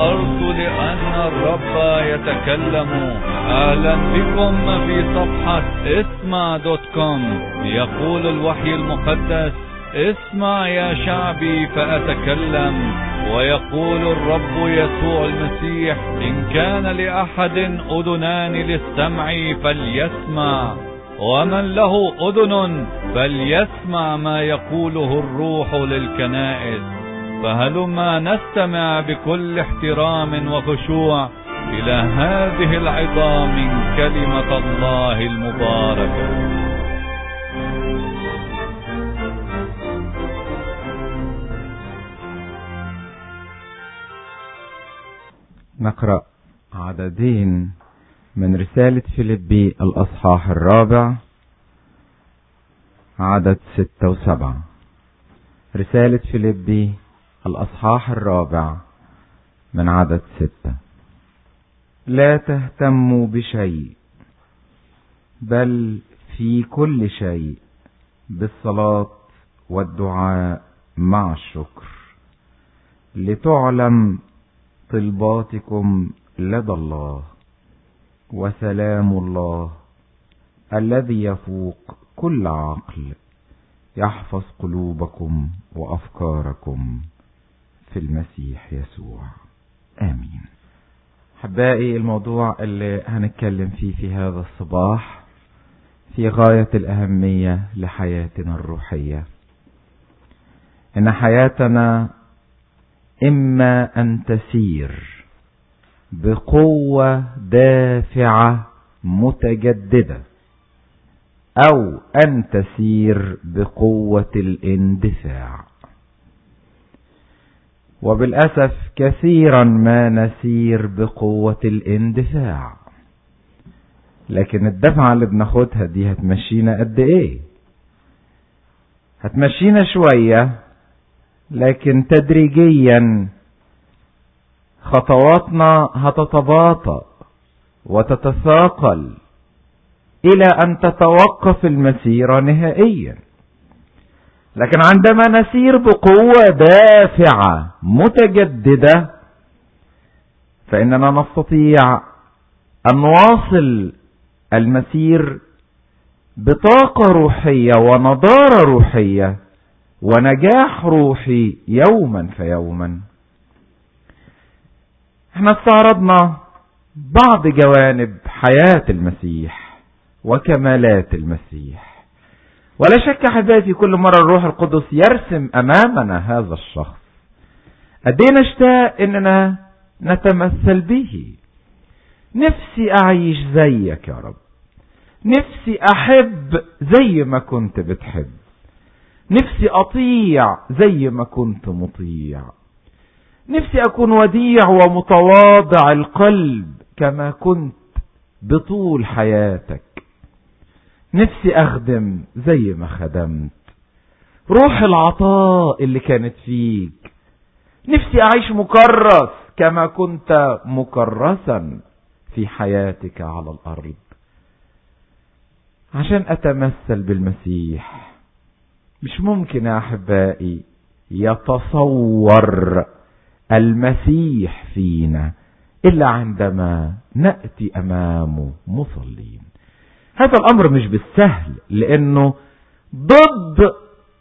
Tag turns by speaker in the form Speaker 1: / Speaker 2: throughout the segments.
Speaker 1: الأرض لأن الرب يتكلم أهلا بكم في صفحة اسمع دوت كوم يقول الوحي المقدس اسمع يا شعبي فأتكلم ويقول الرب يسوع المسيح إن كان لأحد أذنان للسمع فليسمع ومن له أذن فليسمع ما يقوله الروح للكنائس فهلما نستمع بكل احترام وخشوع إلى هذه العظام من كلمة الله المباركة
Speaker 2: نقرأ عددين من رسالة فيليبي الأصحاح الرابع عدد ستة وسبعة رسالة فيليبي الأصحاح الرابع من عدد ستة لا تهتموا بشيء بل في كل شيء بالصلاة والدعاء مع الشكر لتعلم طلباتكم لدى الله وسلام الله الذي يفوق كل عقل يحفظ قلوبكم وافكاركم في المسيح يسوع امين احبائي الموضوع اللي هنتكلم فيه في هذا الصباح في غايه الاهميه لحياتنا الروحيه ان حياتنا اما ان تسير بقوه دافعه متجدده او ان تسير بقوه الاندفاع وبالاسف كثيرا ما نسير بقوه الاندفاع لكن الدفعه اللي بناخدها دي هتمشينا قد ايه هتمشينا شويه لكن تدريجيا خطواتنا هتتباطأ وتتثاقل إلى أن تتوقف المسيرة نهائيا لكن عندما نسير بقوة دافعة متجددة فإننا نستطيع أن نواصل المسير بطاقة روحية ونضارة روحية ونجاح روحي يوما فيوما احنا استعرضنا بعض جوانب حياة المسيح وكمالات المسيح ولا شك احبائي في كل مرة الروح القدس يرسم امامنا هذا الشخص قد ايه نشتاق اننا نتمثل به نفسي اعيش زيك يا رب نفسي احب زي ما كنت بتحب نفسي اطيع زي ما كنت مطيع نفسي اكون وديع ومتواضع القلب كما كنت بطول حياتك نفسي اخدم زي ما خدمت روح العطاء اللي كانت فيك نفسي اعيش مكرس كما كنت مكرسا في حياتك على الارض عشان اتمثل بالمسيح مش ممكن يا احبائي يتصور المسيح فينا الا عندما ناتي امامه مصلين هذا الامر مش بالسهل لانه ضد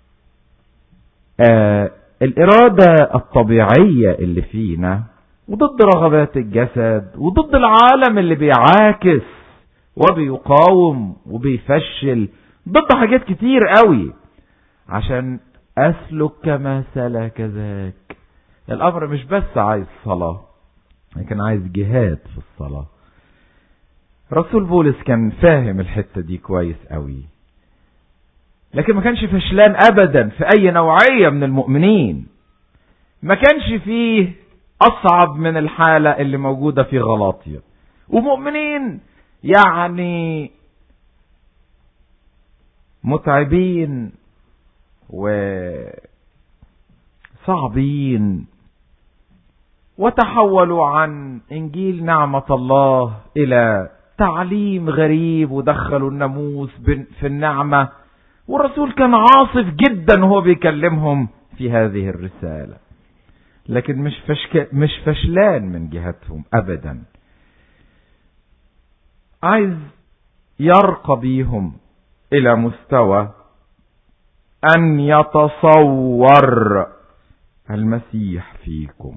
Speaker 2: آه الاراده الطبيعيه اللي فينا وضد رغبات الجسد وضد العالم اللي بيعاكس وبيقاوم وبيفشل ضد حاجات كتير قوي عشان اسلك كما سلك ذاك الامر مش بس عايز صلاة لكن عايز جهاد في الصلاة رسول بولس كان فاهم الحتة دي كويس قوي لكن ما كانش فشلان ابدا في اي نوعية من المؤمنين ما كانش فيه اصعب من الحالة اللي موجودة في غلاطية ومؤمنين يعني متعبين وصعبين وتحولوا عن انجيل نعمة الله الى تعليم غريب ودخلوا الناموس في النعمة والرسول كان عاصف جدا وهو بيكلمهم في هذه الرسالة لكن مش فشك مش فشلان من جهتهم ابدا عايز يرقى بيهم الى مستوى ان يتصور المسيح فيكم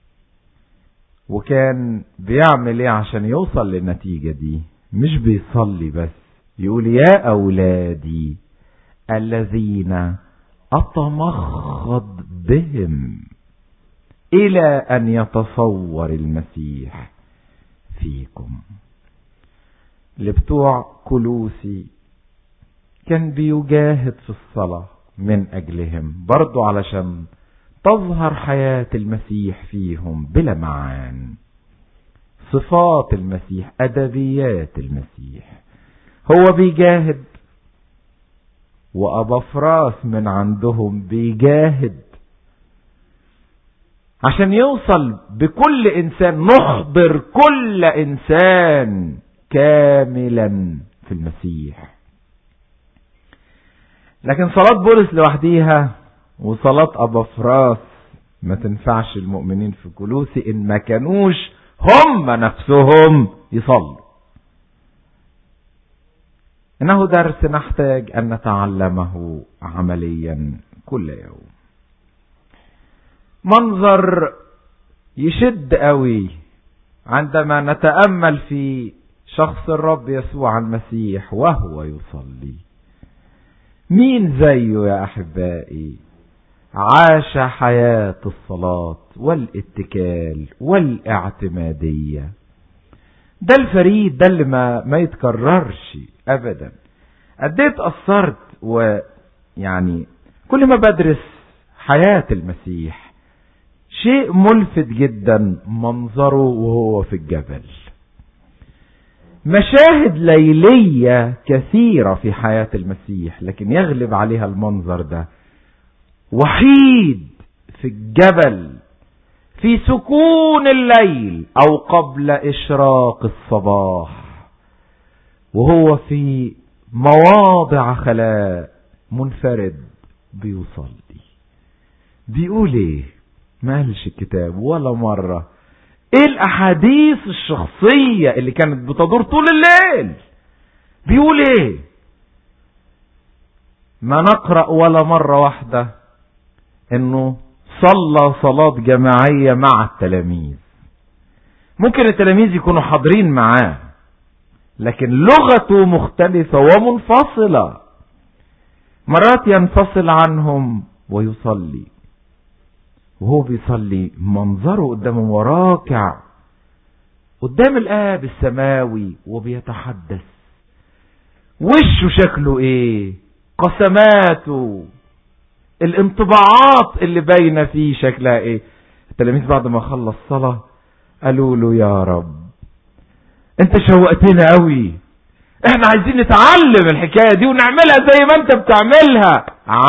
Speaker 2: وكان بيعمل ايه عشان يوصل للنتيجة دي مش بيصلي بس يقول يا اولادي الذين اتمخض بهم الى ان يتصور المسيح فيكم اللي بتوع كلوسي كان بيجاهد في الصلاة من أجلهم برضو علشان تظهر حياة المسيح فيهم بلمعان صفات المسيح أدبيات المسيح هو بيجاهد وأبا فراس من عندهم بيجاهد عشان يوصل بكل إنسان نحضر كل إنسان كاملا في المسيح لكن صلاة بولس لوحديها وصلاة أبا فراس ما تنفعش المؤمنين في كلوسي إن ما كانوش هم نفسهم يصلوا إنه درس نحتاج أن نتعلمه عمليا كل يوم منظر يشد قوي عندما نتأمل في شخص الرب يسوع المسيح وهو يصلي مين زيه يا احبائي عاش حياة الصلاة والاتكال والاعتمادية ده الفريد ده اللي ما, ما يتكررش ابدا قد ايه اتأثرت ويعني كل ما بدرس حياة المسيح شيء ملفت جدا منظره وهو في الجبل مشاهد ليلية كثيرة في حياة المسيح لكن يغلب عليها المنظر ده وحيد في الجبل في سكون الليل او قبل اشراق الصباح وهو في مواضع خلاء منفرد بيصلي بيقول ايه ما قالش الكتاب ولا مرة ايه الاحاديث الشخصية اللي كانت بتدور طول الليل بيقول ايه ما نقرأ ولا مرة واحدة انه صلى صلاة جماعية مع التلاميذ ممكن التلاميذ يكونوا حاضرين معاه لكن لغته مختلفة ومنفصلة مرات ينفصل عنهم ويصلي وهو بيصلي منظره قدامه راكع قدام الآب السماوي وبيتحدث وشه شكله ايه قسماته الانطباعات اللي باينه فيه شكلها ايه التلاميذ بعد ما خلص صلاة قالوا له يا رب انت شوقتنا قوي احنا عايزين نتعلم الحكاية دي ونعملها زي ما انت بتعملها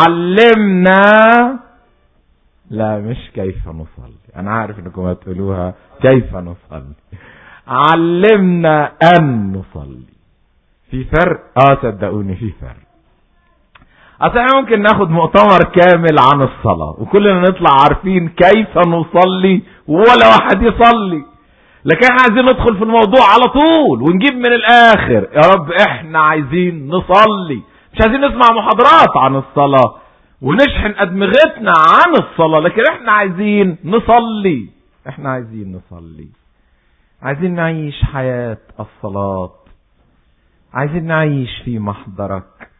Speaker 2: علمنا لا مش كيف نصلي انا عارف انكم هتقولوها كيف نصلي علمنا ان نصلي في فرق اه صدقوني في فرق اصل احنا ممكن ناخد مؤتمر كامل عن الصلاة وكلنا نطلع عارفين كيف نصلي ولا واحد يصلي لكن احنا عايزين ندخل في الموضوع على طول ونجيب من الاخر يا رب احنا عايزين نصلي مش عايزين نسمع محاضرات عن الصلاة ونشحن ادمغتنا عن الصلاة لكن احنا عايزين نصلي احنا عايزين نصلي عايزين نعيش حياة الصلاة عايزين نعيش في محضرك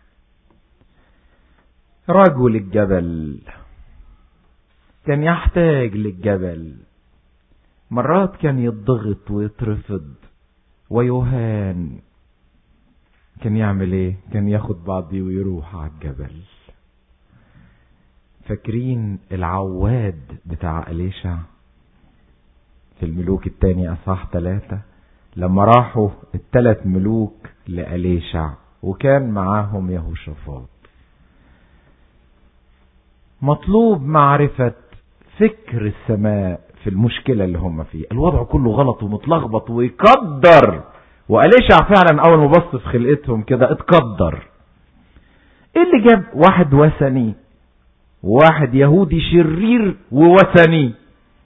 Speaker 2: رجل الجبل كان يحتاج للجبل مرات كان يضغط ويترفض ويهان كان يعمل ايه كان ياخد بعضيه ويروح على الجبل فاكرين العواد بتاع أليشع في الملوك التاني أصح ثلاثة لما راحوا الثلاث ملوك لأليشع وكان معاهم يهوشافاط مطلوب معرفة فكر السماء في المشكلة اللي هم فيه الوضع كله غلط ومتلخبط ويقدر وأليشع فعلا أول ما بص في خلقتهم كده اتقدر ايه اللي جاب واحد وثني وواحد يهودي شرير ووثني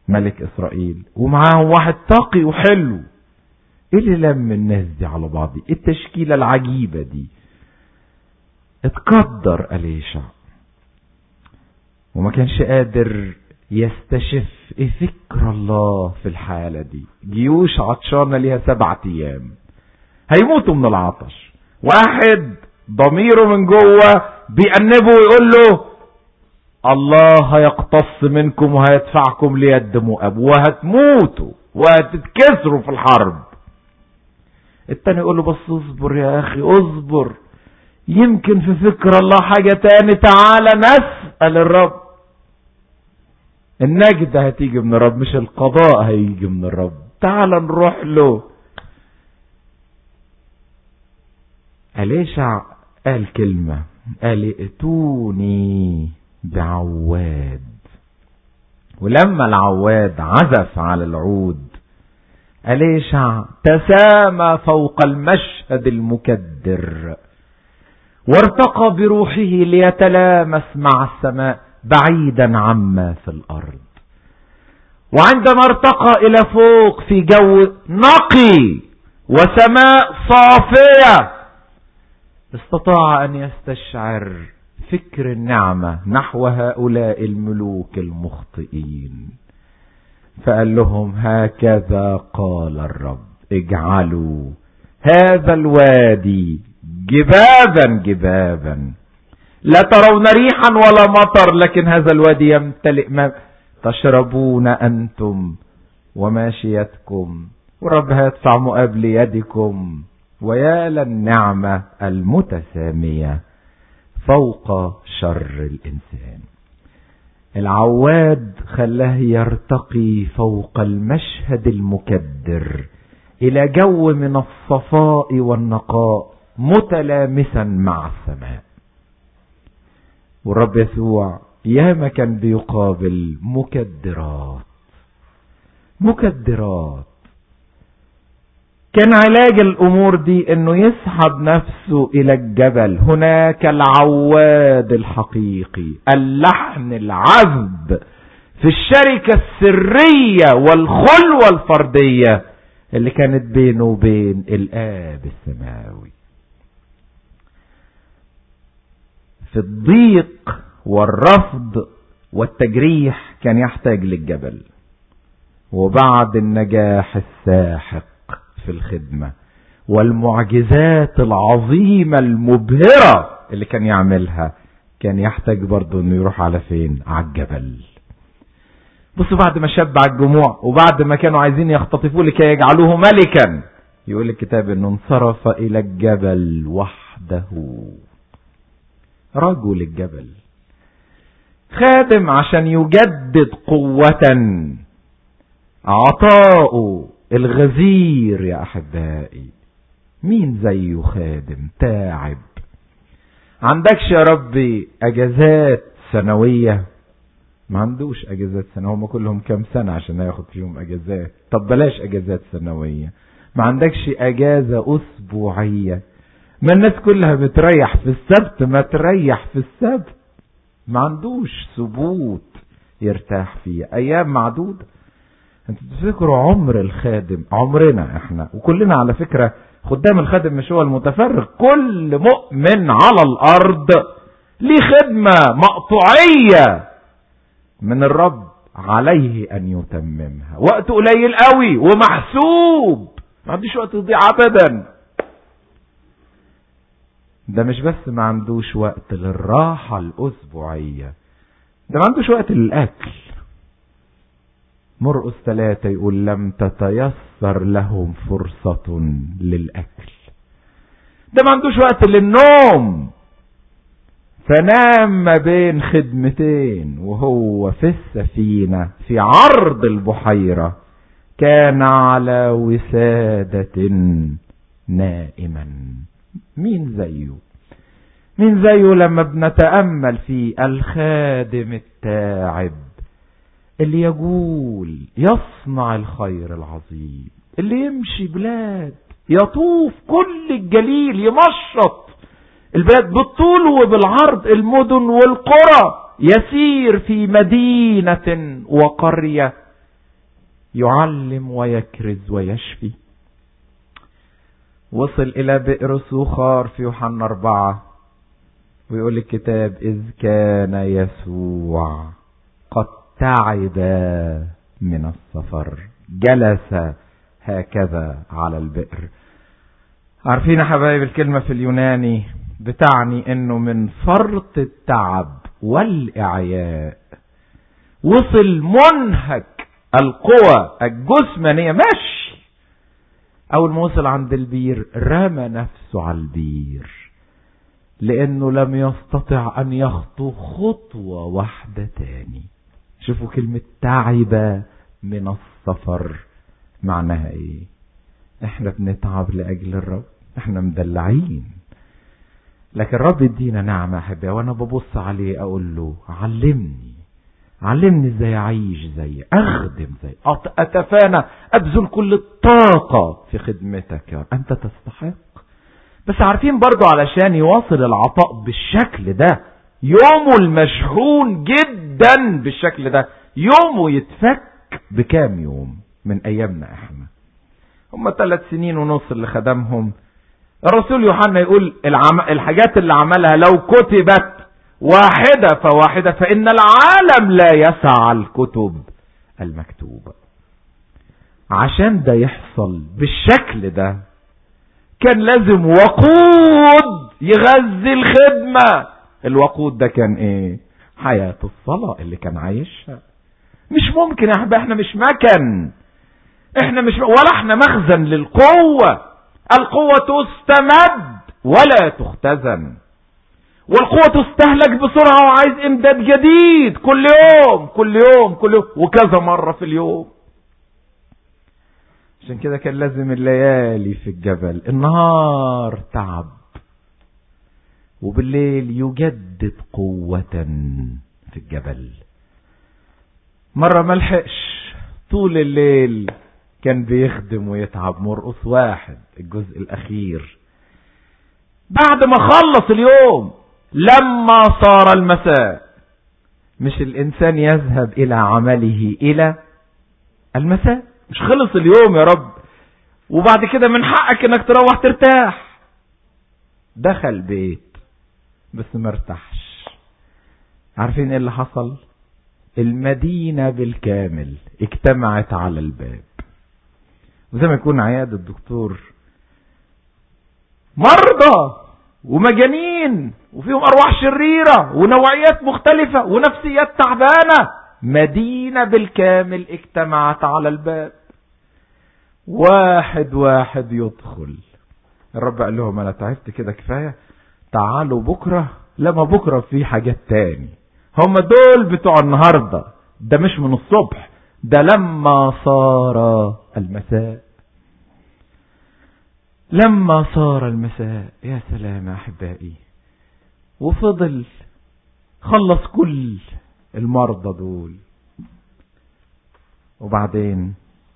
Speaker 2: ملك اسرائيل ومعاهم واحد تقي وحلو ايه اللي لم الناس دي على بعض ايه التشكيلة العجيبة دي اتقدر أليشع وما كانش قادر يستشف ايه فكر الله في الحالة دي جيوش عطشانة ليها سبعة ايام هيموتوا من العطش واحد ضميره من جوه بيأنبه ويقول له الله هيقتص منكم وهيدفعكم ليد مؤب وهتموتوا وهتتكسروا في الحرب التاني يقول له بس اصبر يا اخي اصبر يمكن في فكر الله حاجة تاني تعالى نسأل الرب النجدة هتيجي من الرب مش القضاء هيجي من الرب تعال نروح له أليشع قال كلمة قال ائتوني بعواد ولما العواد عزف على العود أليشع تسامى فوق المشهد المكدر وارتقى بروحه ليتلامس مع السماء بعيدا عما في الأرض وعندما ارتقى إلى فوق في جو نقي وسماء صافية استطاع أن يستشعر فكر النعمة نحو هؤلاء الملوك المخطئين فقال لهم هكذا قال الرب اجعلوا هذا الوادي جبابا جبابا لا ترون ريحا ولا مطر لكن هذا الوادي يمتلئ ما تشربون أنتم وماشيتكم والرب هيدفع مقابل يدكم ويا للنعمة المتسامية فوق شر الإنسان العواد خلاه يرتقي فوق المشهد المكدر إلى جو من الصفاء والنقاء متلامسا مع السماء والرب يسوع ياما كان بيقابل مكدرات مكدرات كان علاج الامور دي انه يسحب نفسه الى الجبل هناك العواد الحقيقي اللحن العذب في الشركة السرية والخلوة الفردية اللي كانت بينه وبين الآب السماوي في الضيق والرفض والتجريح كان يحتاج للجبل وبعد النجاح الساحق في الخدمة والمعجزات العظيمة المبهرة اللي كان يعملها كان يحتاج برضه انه يروح على فين على الجبل بصوا بعد ما شبع الجموع وبعد ما كانوا عايزين يختطفوه لكي يجعلوه ملكا يقول الكتاب انه انصرف الى الجبل وحده رجل الجبل خادم عشان يجدد قوة عطاؤه الغزير يا احبائي مين زيه خادم تعب عندكش يا ربي اجازات سنوية ما عندوش اجازات سنة هم كلهم كام سنة عشان ياخد فيهم اجازات طب بلاش اجازات سنوية ما عندكش اجازة اسبوعية ما الناس كلها بتريح في السبت ما تريح في السبت ما عندوش ثبوت يرتاح فيه ايام معدودة انتوا تفتكروا عمر الخادم عمرنا احنا وكلنا على فكرة خدام الخادم مش هو المتفرغ كل مؤمن على الارض ليه خدمة مقطوعية من الرب عليه ان يتممها وقت قليل قوي ومحسوب ما عنديش وقت يضيع ابدا ده مش بس ما عندوش وقت للراحة الأسبوعية ده ما عندوش وقت للأكل مرقس ثلاثة يقول لم تتيسر لهم فرصة للأكل ده ما عندوش وقت للنوم فنام ما بين خدمتين وهو في السفينة في عرض البحيرة كان على وسادة نائما مين زيه مين زيه لما بنتأمل في الخادم التاعب اللي يقول يصنع الخير العظيم اللي يمشي بلاد يطوف كل الجليل يمشط البلاد بالطول وبالعرض المدن والقرى يسير في مدينة وقرية يعلم ويكرز ويشفي وصل الى بئر سوخار في يوحنا اربعة ويقول الكتاب اذ كان يسوع قد تعب من السفر جلس هكذا على البئر عارفين يا حبايب الكلمة في اليوناني بتعني انه من فرط التعب والاعياء وصل منهك القوى الجسمانية ماشي اول ما وصل عند البير رمى نفسه على البير لانه لم يستطع ان يخطو خطوة واحدة تاني شوفوا كلمة تعب من السفر معناها ايه احنا بنتعب لاجل الرب احنا مدلعين لكن الرب يدينا نعمة احبائي وانا ببص عليه اقول له علمني علمني ازاي اعيش زي اخدم زي اتفانى ابذل كل الطاقة في خدمتك يا رب انت تستحق بس عارفين برضو علشان يواصل العطاء بالشكل ده يومه المشحون جدا بالشكل ده يومه يتفك بكام يوم من ايامنا احنا هم ثلاث سنين ونص اللي خدمهم الرسول يوحنا يقول العم... الحاجات اللي عملها لو كتبت واحدة فواحدة فإن العالم لا يسع الكتب المكتوبة عشان ده يحصل بالشكل ده كان لازم وقود يغذي الخدمة الوقود ده كان ايه حياة الصلاة اللي كان عايشها مش ممكن يا احباب احنا مش مكن احنا مش ولا احنا مخزن للقوة القوة تستمد ولا تختزن والقوة تستهلك بسرعة وعايز امداد جديد كل يوم كل يوم كل يوم وكذا مرة في اليوم عشان كده كان لازم الليالي في الجبل النهار تعب وبالليل يجدد قوة في الجبل مرة ملحقش طول الليل كان بيخدم ويتعب مرقص واحد الجزء الأخير بعد ما خلص اليوم لما صار المساء مش الإنسان يذهب إلى عمله إلى المساء مش خلص اليوم يا رب وبعد كده من حقك انك تروح ترتاح دخل بيت بس ما ارتاحش عارفين ايه اللي حصل المدينة بالكامل اجتمعت على الباب وزي ما يكون عيادة الدكتور مرضى ومجانين وفيهم ارواح شريرة ونوعيات مختلفة ونفسيات تعبانة مدينة بالكامل اجتمعت على الباب واحد واحد يدخل الرب قال لهم انا تعبت كده كفاية تعالوا بكرة لما بكرة في حاجات تاني هم دول بتوع النهاردة ده مش من الصبح ده لما صار المساء لما صار المساء يا سلام يا احبائي وفضل خلص كل المرضى دول وبعدين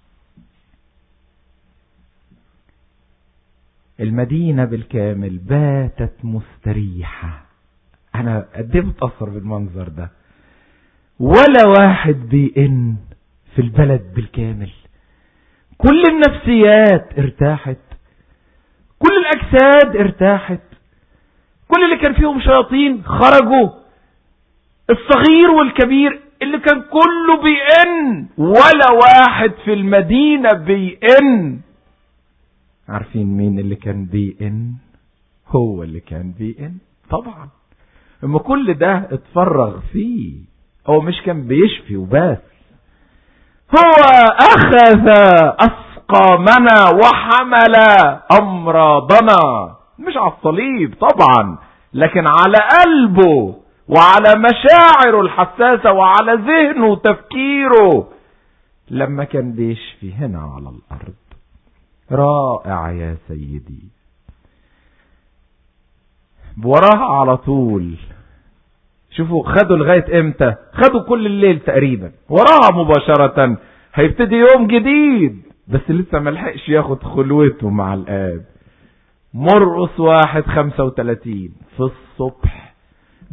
Speaker 2: المدينة بالكامل باتت مستريحة انا قد ايه متأثر بالمنظر ده ولا واحد بيئن في البلد بالكامل كل النفسيات ارتاحت كل الاجساد ارتاحت كل اللي كان فيهم شياطين خرجوا الصغير والكبير اللي كان كله بيئن ولا واحد في المدينة بيئن عارفين مين اللي كان بيئن هو اللي كان بيئن طبعا اما كل ده اتفرغ فيه هو مش كان بيشفي وبس هو اخذ اسقامنا وحمل امراضنا مش على الصليب طبعا لكن على قلبه وعلى مشاعره الحساسة وعلى ذهنه وتفكيره لما كان بيشفي هنا على الأرض رائع يا سيدي وراها على طول شوفوا خدوا لغاية امتى خدوا كل الليل تقريبا وراها مباشرة هيبتدي يوم جديد بس لسه ملحقش ياخد خلوته مع الآب مرقص واحد خمسة وتلاتين في الصبح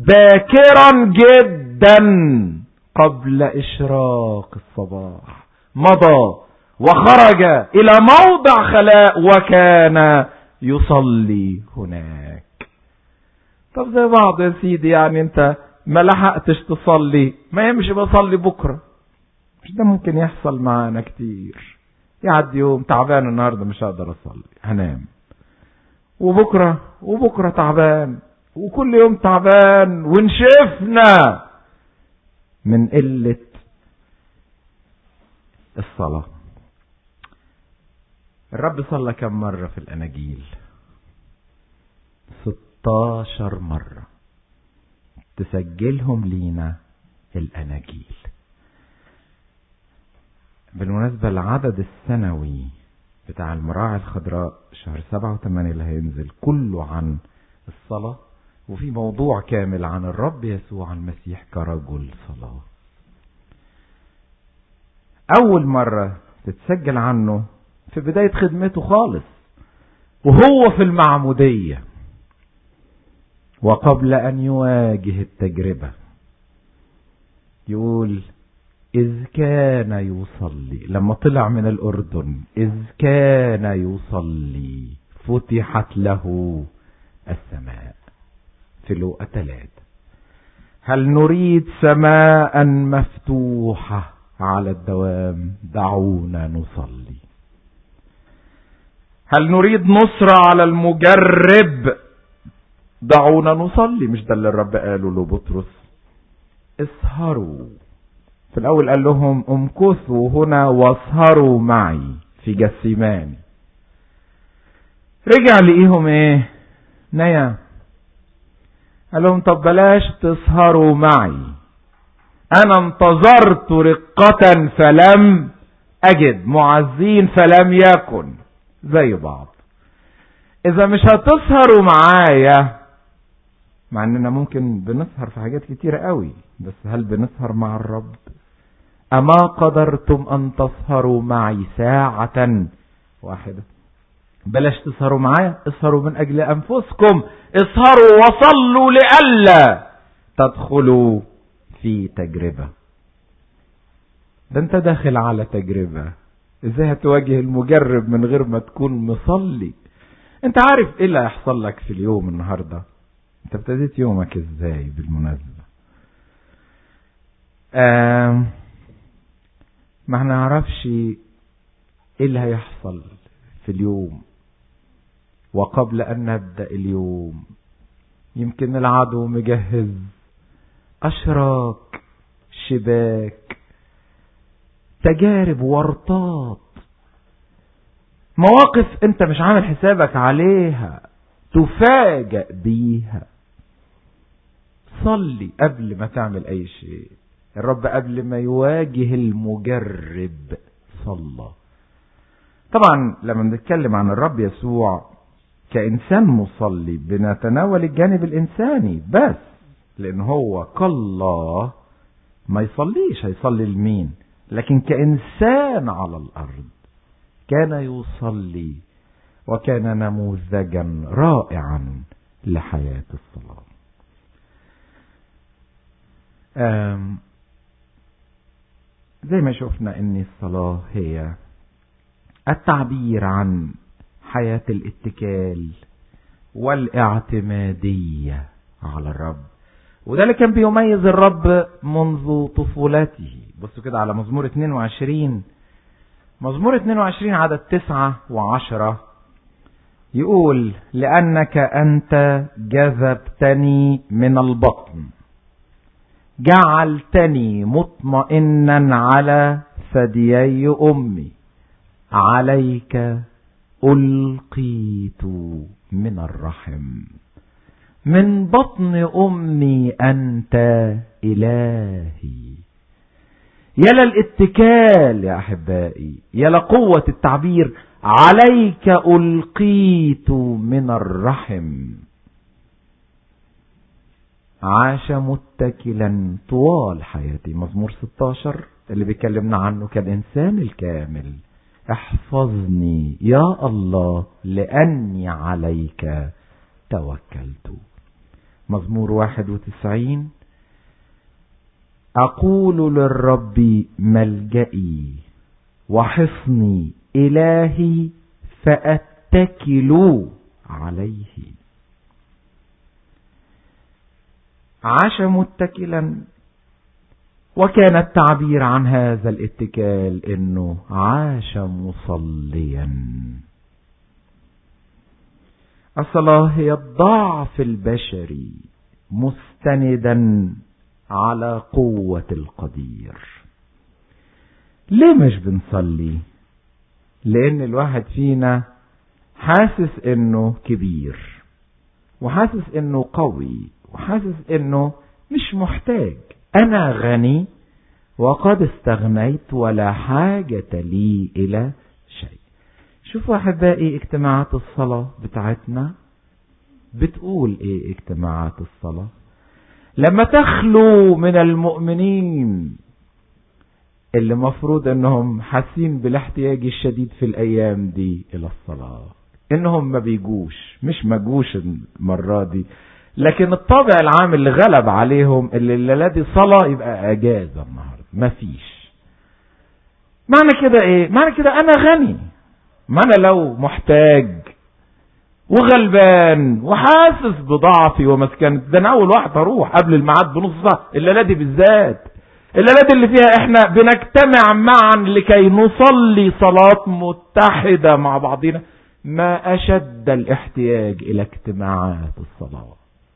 Speaker 2: باكرا جدا قبل إشراق الصباح مضى وخرج إلى موضع خلاء وكان يصلي هناك طب زي بعض يا سيدي يعني انت ما لحقتش تصلي ما يمشي بصلي بكرة مش ده ممكن يحصل معانا كتير يعدي يوم تعبان النهاردة مش هقدر اصلي هنام وبكرة وبكرة تعبان وكل يوم تعبان ونشفنا من قلة الصلاة الرب صلى كم مرة في الأناجيل 16 مرة تسجلهم لينا الأناجيل بالمناسبة العدد السنوي بتاع المراعي الخضراء شهر سبعة وثمانية اللي هينزل كله عن الصلاة وفي موضوع كامل عن الرب يسوع المسيح كرجل صلاة أول مرة تتسجل عنه في بداية خدمته خالص وهو في المعمودية وقبل أن يواجه التجربة يقول إذ كان يصلي لما طلع من الأردن إذ كان يصلي فتحت له السماء في لوقا ثلاثة هل نريد سماء مفتوحة على الدوام دعونا نصلي هل نريد نصرة على المجرب دعونا نصلي مش ده اللي الرب قاله لبطرس اسهروا في الاول قال لهم امكثوا هنا واسهروا معي في جسيمان رجع لقيهم ايه نيا قال لهم طب بلاش تسهروا معي انا انتظرت رقة فلم اجد معزين فلم يكن زي بعض اذا مش هتسهروا معايا مع اننا ممكن بنسهر في حاجات كتيرة قوي بس هل بنسهر مع الرب اما قدرتم ان تسهروا معي ساعة واحدة بلاش تسهروا معايا اسهروا من اجل انفسكم اسهروا وصلوا لئلا تدخلوا في تجربة ده انت داخل على تجربة ازاي هتواجه المجرب من غير ما تكون مصلي انت عارف ايه اللي هيحصل لك في اليوم النهارده انت ابتديت يومك ازاي بالمناسبة آه ما هنعرفش ايه اللي هيحصل في اليوم وقبل ان نبدأ اليوم يمكن العدو مجهز اشراك شباك تجارب ورطات مواقف انت مش عامل حسابك عليها تفاجأ بيها صلي قبل ما تعمل اي شيء الرب قبل ما يواجه المجرب صلى طبعا لما بنتكلم عن الرب يسوع كإنسان مصلي بنتناول الجانب الإنساني بس لأن هو كالله ما يصليش هيصلي لمين لكن كإنسان على الأرض كان يصلي وكان نموذجا رائعا لحياة الصلاة زي ما شفنا ان الصلاة هي التعبير عن حياة الاتكال والاعتمادية على الرب وده اللي كان بيميز الرب منذ طفولته بصوا كده على مزمور 22 مزمور 22 عدد 9 و10 يقول لأنك أنت جذبتني من البطن جعلتني مطمئنا على ثديي أمي عليك ألقيت من الرحم من بطن أمي أنت إلهي يلا الاتكال يا أحبائي يلا قوة التعبير عليك ألقيت من الرحم عاش متكلا طوال حياتي مزمور 16 اللي بيكلمنا عنه كالإنسان الكامل احفظني يا الله لأني عليك توكلت مزمور 91 أقول للرب ملجئي وحصني إلهي فأتكل عليه عاش متكلا وكان التعبير عن هذا الاتكال انه عاش مصليا الصلاة هي الضعف البشري مستندا على قوة القدير ليه مش بنصلي لان الواحد فينا حاسس انه كبير وحاسس انه قوي وحاسس انه مش محتاج انا غني وقد استغنيت ولا حاجة لي الى شيء شوفوا احبائي اجتماعات الصلاة بتاعتنا بتقول ايه اجتماعات الصلاة لما تخلو من المؤمنين اللي مفروض انهم حاسين بالاحتياج الشديد في الايام دي الى الصلاة انهم ما بيجوش مش ما جوش المرة دي لكن الطابع العام اللي غلب عليهم اللي الليلة دي صلاة يبقى اجازة النهاردة مفيش معنى كده ايه معنى كده انا غني ما انا لو محتاج وغلبان وحاسس بضعفي ومسكنتي ده انا اول واحد هروح قبل الميعاد بنص ساعه الليله دي بالذات الليله دي اللي فيها احنا بنجتمع معا لكي نصلي صلاه متحده مع بعضنا ما اشد الاحتياج الى اجتماعات الصلاه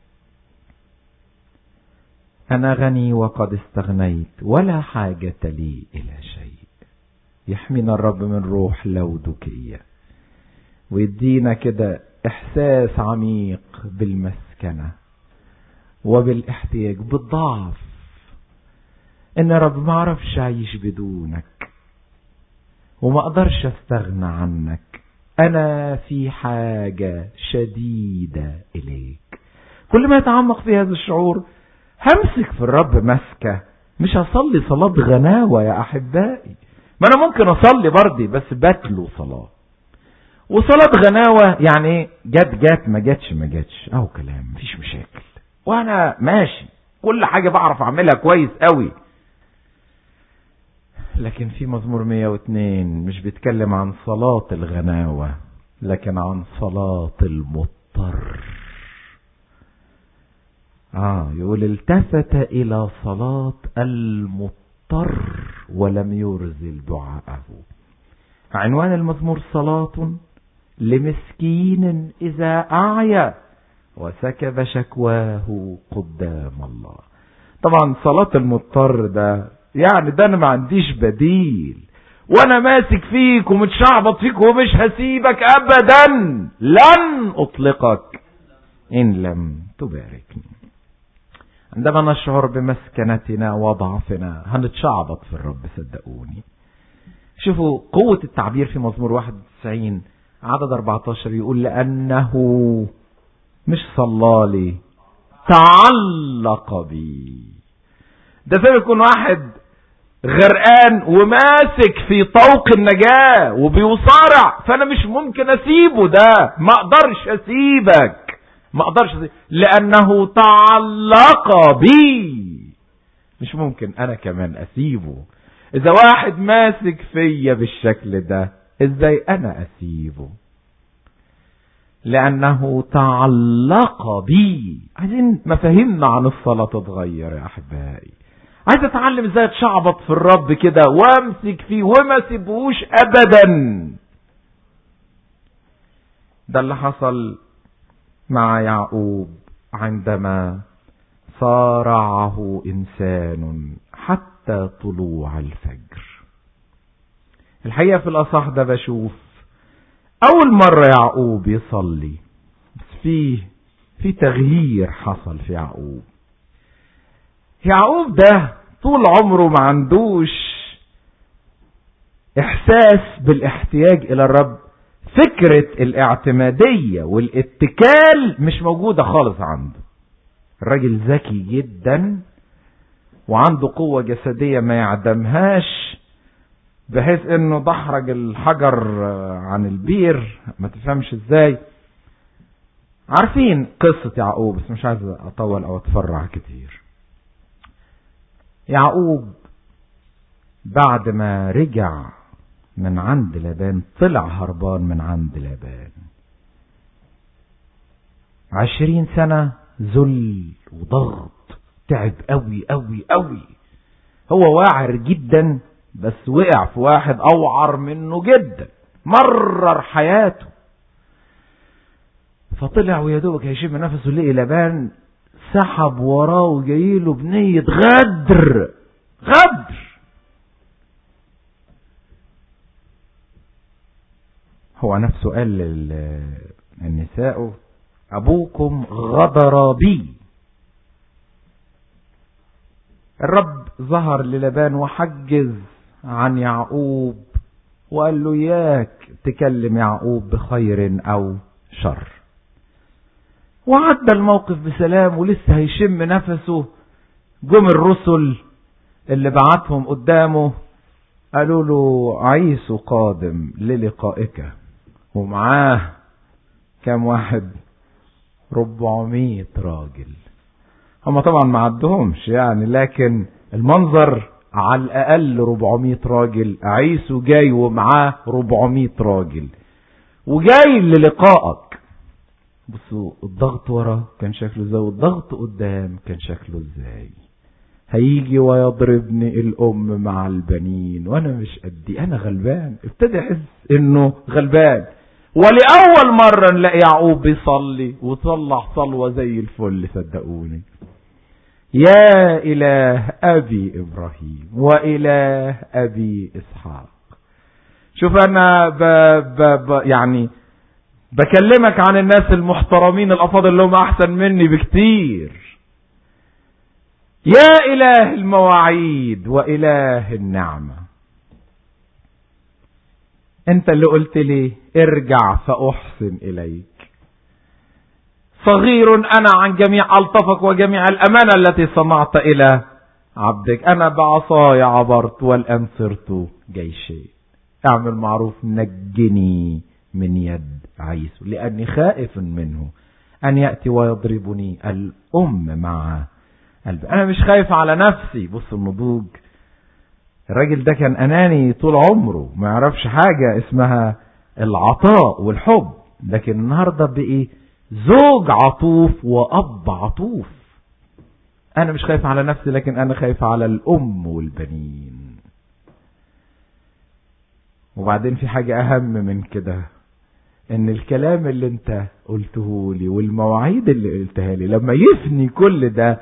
Speaker 2: انا غني وقد استغنيت ولا حاجه لي الى شيء يحمينا الرب من روح لودكيه ويدينا كده احساس عميق بالمسكنة وبالاحتياج بالضعف ان رب ما اعرفش اعيش بدونك وما اقدرش استغنى عنك انا في حاجة شديدة اليك كل ما يتعمق في هذا الشعور همسك في الرب مسكة مش هصلي صلاة غناوة يا احبائي ما انا ممكن اصلي برضي بس بتلو صلاه وصلاة غناوة يعني ايه جت جت ما جتش ما جتش اهو كلام مفيش مشاكل وانا ماشي كل حاجة بعرف اعملها كويس قوي لكن في مزمور 102 مش بيتكلم عن صلاة الغناوة لكن عن صلاة المضطر اه يقول التفت الى صلاة المضطر ولم يرزل دعاءه عنوان المزمور صلاة لمسكين إذا أعيا وسكب شكواه قدام الله طبعا صلاة المضطر ده يعني ده أنا ما عنديش بديل وأنا ماسك فيك ومتشعبط فيك ومش هسيبك أبدا لن أطلقك إن لم تباركني عندما نشعر بمسكنتنا وضعفنا هنتشعبط في الرب صدقوني شوفوا قوة التعبير في مزمور 91 عدد 14 يقول لأنه مش صلالي تعلق بي ده زي يكون واحد غرقان وماسك في طوق النجاة وبيصارع فأنا مش ممكن أسيبه ده ما أقدرش أسيبك ما أقدرش أسيبك لأنه تعلق بي مش ممكن أنا كمان أسيبه إذا واحد ماسك فيا بالشكل ده ازاي انا اسيبه لانه تعلق بي عايزين مفاهيمنا عن الصلاة تتغير يا احبائي عايز اتعلم ازاي اتشعبط في الرب كده وامسك فيه وما سيبهوش ابدا ده اللي حصل مع يعقوب عندما صارعه انسان حتى طلوع الفجر الحقيقة في الأصح ده بشوف أول مرة يعقوب يصلي بس فيه في تغيير حصل في يعقوب يعقوب ده طول عمره ما عندوش إحساس بالاحتياج إلى الرب فكرة الاعتمادية والاتكال مش موجودة خالص عنده الراجل ذكي جدا وعنده قوة جسدية ما يعدمهاش بحيث انه دحرج الحجر عن البير ما تفهمش ازاي عارفين قصة يعقوب بس مش عايز اطول او اتفرع كتير يعقوب بعد ما رجع من عند لابان طلع هربان من عند لابان عشرين سنة ذل وضغط تعب قوي قوي قوي هو واعر جدا بس وقع في واحد اوعر منه جدا مرر حياته فطلع ويا دوبك هيشم نفسه لقي لبان سحب وراه وجايله بنية غدر غدر هو نفسه قال للنساء أبوكم غدر بي الرب ظهر للبان وحجز عن يعقوب وقال له ياك تكلم يعقوب بخير أو شر وعدى الموقف بسلام ولسه هيشم نفسه جم الرسل اللي بعتهم قدامه قالوا له عيسو قادم للقائك ومعاه كام واحد ربعمية راجل هم طبعا ما عدهمش يعني لكن المنظر على الأقل 400 راجل عيسو جاي ومعاه 400 راجل وجاي للقائك بصوا الضغط ورا كان شكله ازاي والضغط قدام كان شكله ازاي هيجي ويضربني الام مع البنين وانا مش قدي انا غلبان ابتدي احس انه غلبان ولأول مرة نلاقي يعقوب بيصلي وطلع صلوة زي الفل صدقوني يا إله أبي إبراهيم وإله أبي إسحاق شوف أنا ب ب ب يعني بكلمك عن الناس المحترمين الأفاضل اللي هم أحسن مني بكتير يا إله المواعيد وإله النعمة أنت اللي قلت لي ارجع فأحسن إليك صغير أنا عن جميع ألطفك وجميع الأمانة التي صنعت إلى عبدك أنا بعصاي عبرت والآن صرت جيشي اعمل معروف نجني من يد عيسو لأني خائف منه أن يأتي ويضربني الأم مع قلب أنا مش خايف على نفسي بص النضوج الراجل ده كان أناني طول عمره ما يعرفش حاجة اسمها العطاء والحب لكن النهاردة بقي زوج عطوف وأب عطوف أنا مش خايف على نفسي لكن أنا خايف على الأم والبنين وبعدين في حاجة أهم من كده ان الكلام اللي انت قلته لي والمواعيد اللي قلتها لي لما يفني كل ده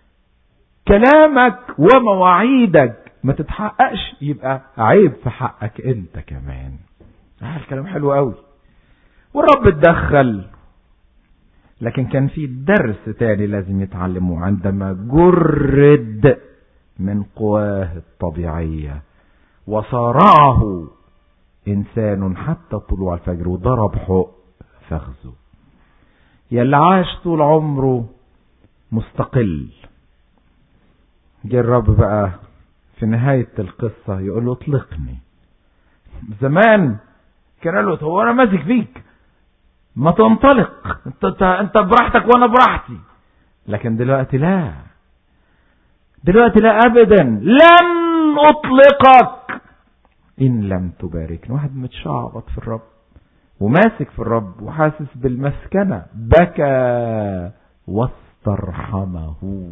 Speaker 2: كلامك ومواعيدك ما تتحققش يبقى عيب في حقك انت كمان آه الكلام حلو قوي والرب اتدخل لكن كان في درس تاني لازم يتعلمه عندما جرد من قواه الطبيعية وصارعه إنسان حتى طلوع الفجر وضرب حق فخذه يلي عاش طول عمره مستقل جه الرب بقى في نهاية القصة يقول له اطلقني زمان كان قال له هو انا ماسك فيك ما تنطلق انت, انت براحتك وانا براحتي لكن دلوقتي لا دلوقتي لا ابدا لن اطلقك ان لم تباركني واحد متشعبط في الرب وماسك في الرب وحاسس بالمسكنة بكى واسترحمه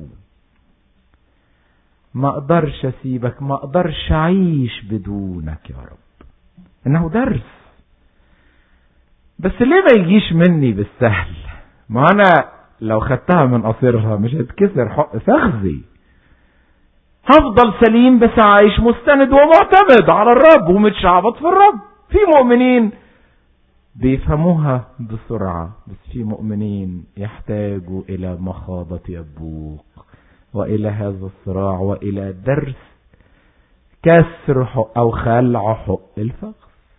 Speaker 2: ما اقدرش اسيبك ما اقدرش اعيش بدونك يا رب انه درس بس ليه ما يجيش مني بالسهل ما انا لو خدتها من قصيرها مش هتكسر حق فخذي هفضل سليم بس عايش مستند ومعتمد على الرب ومتشعبط في الرب في مؤمنين بيفهموها بسرعة بس في مؤمنين يحتاجوا إلى مخاضة أبوق وإلى هذا الصراع وإلى درس كسر حق أو خلع حق الفخذ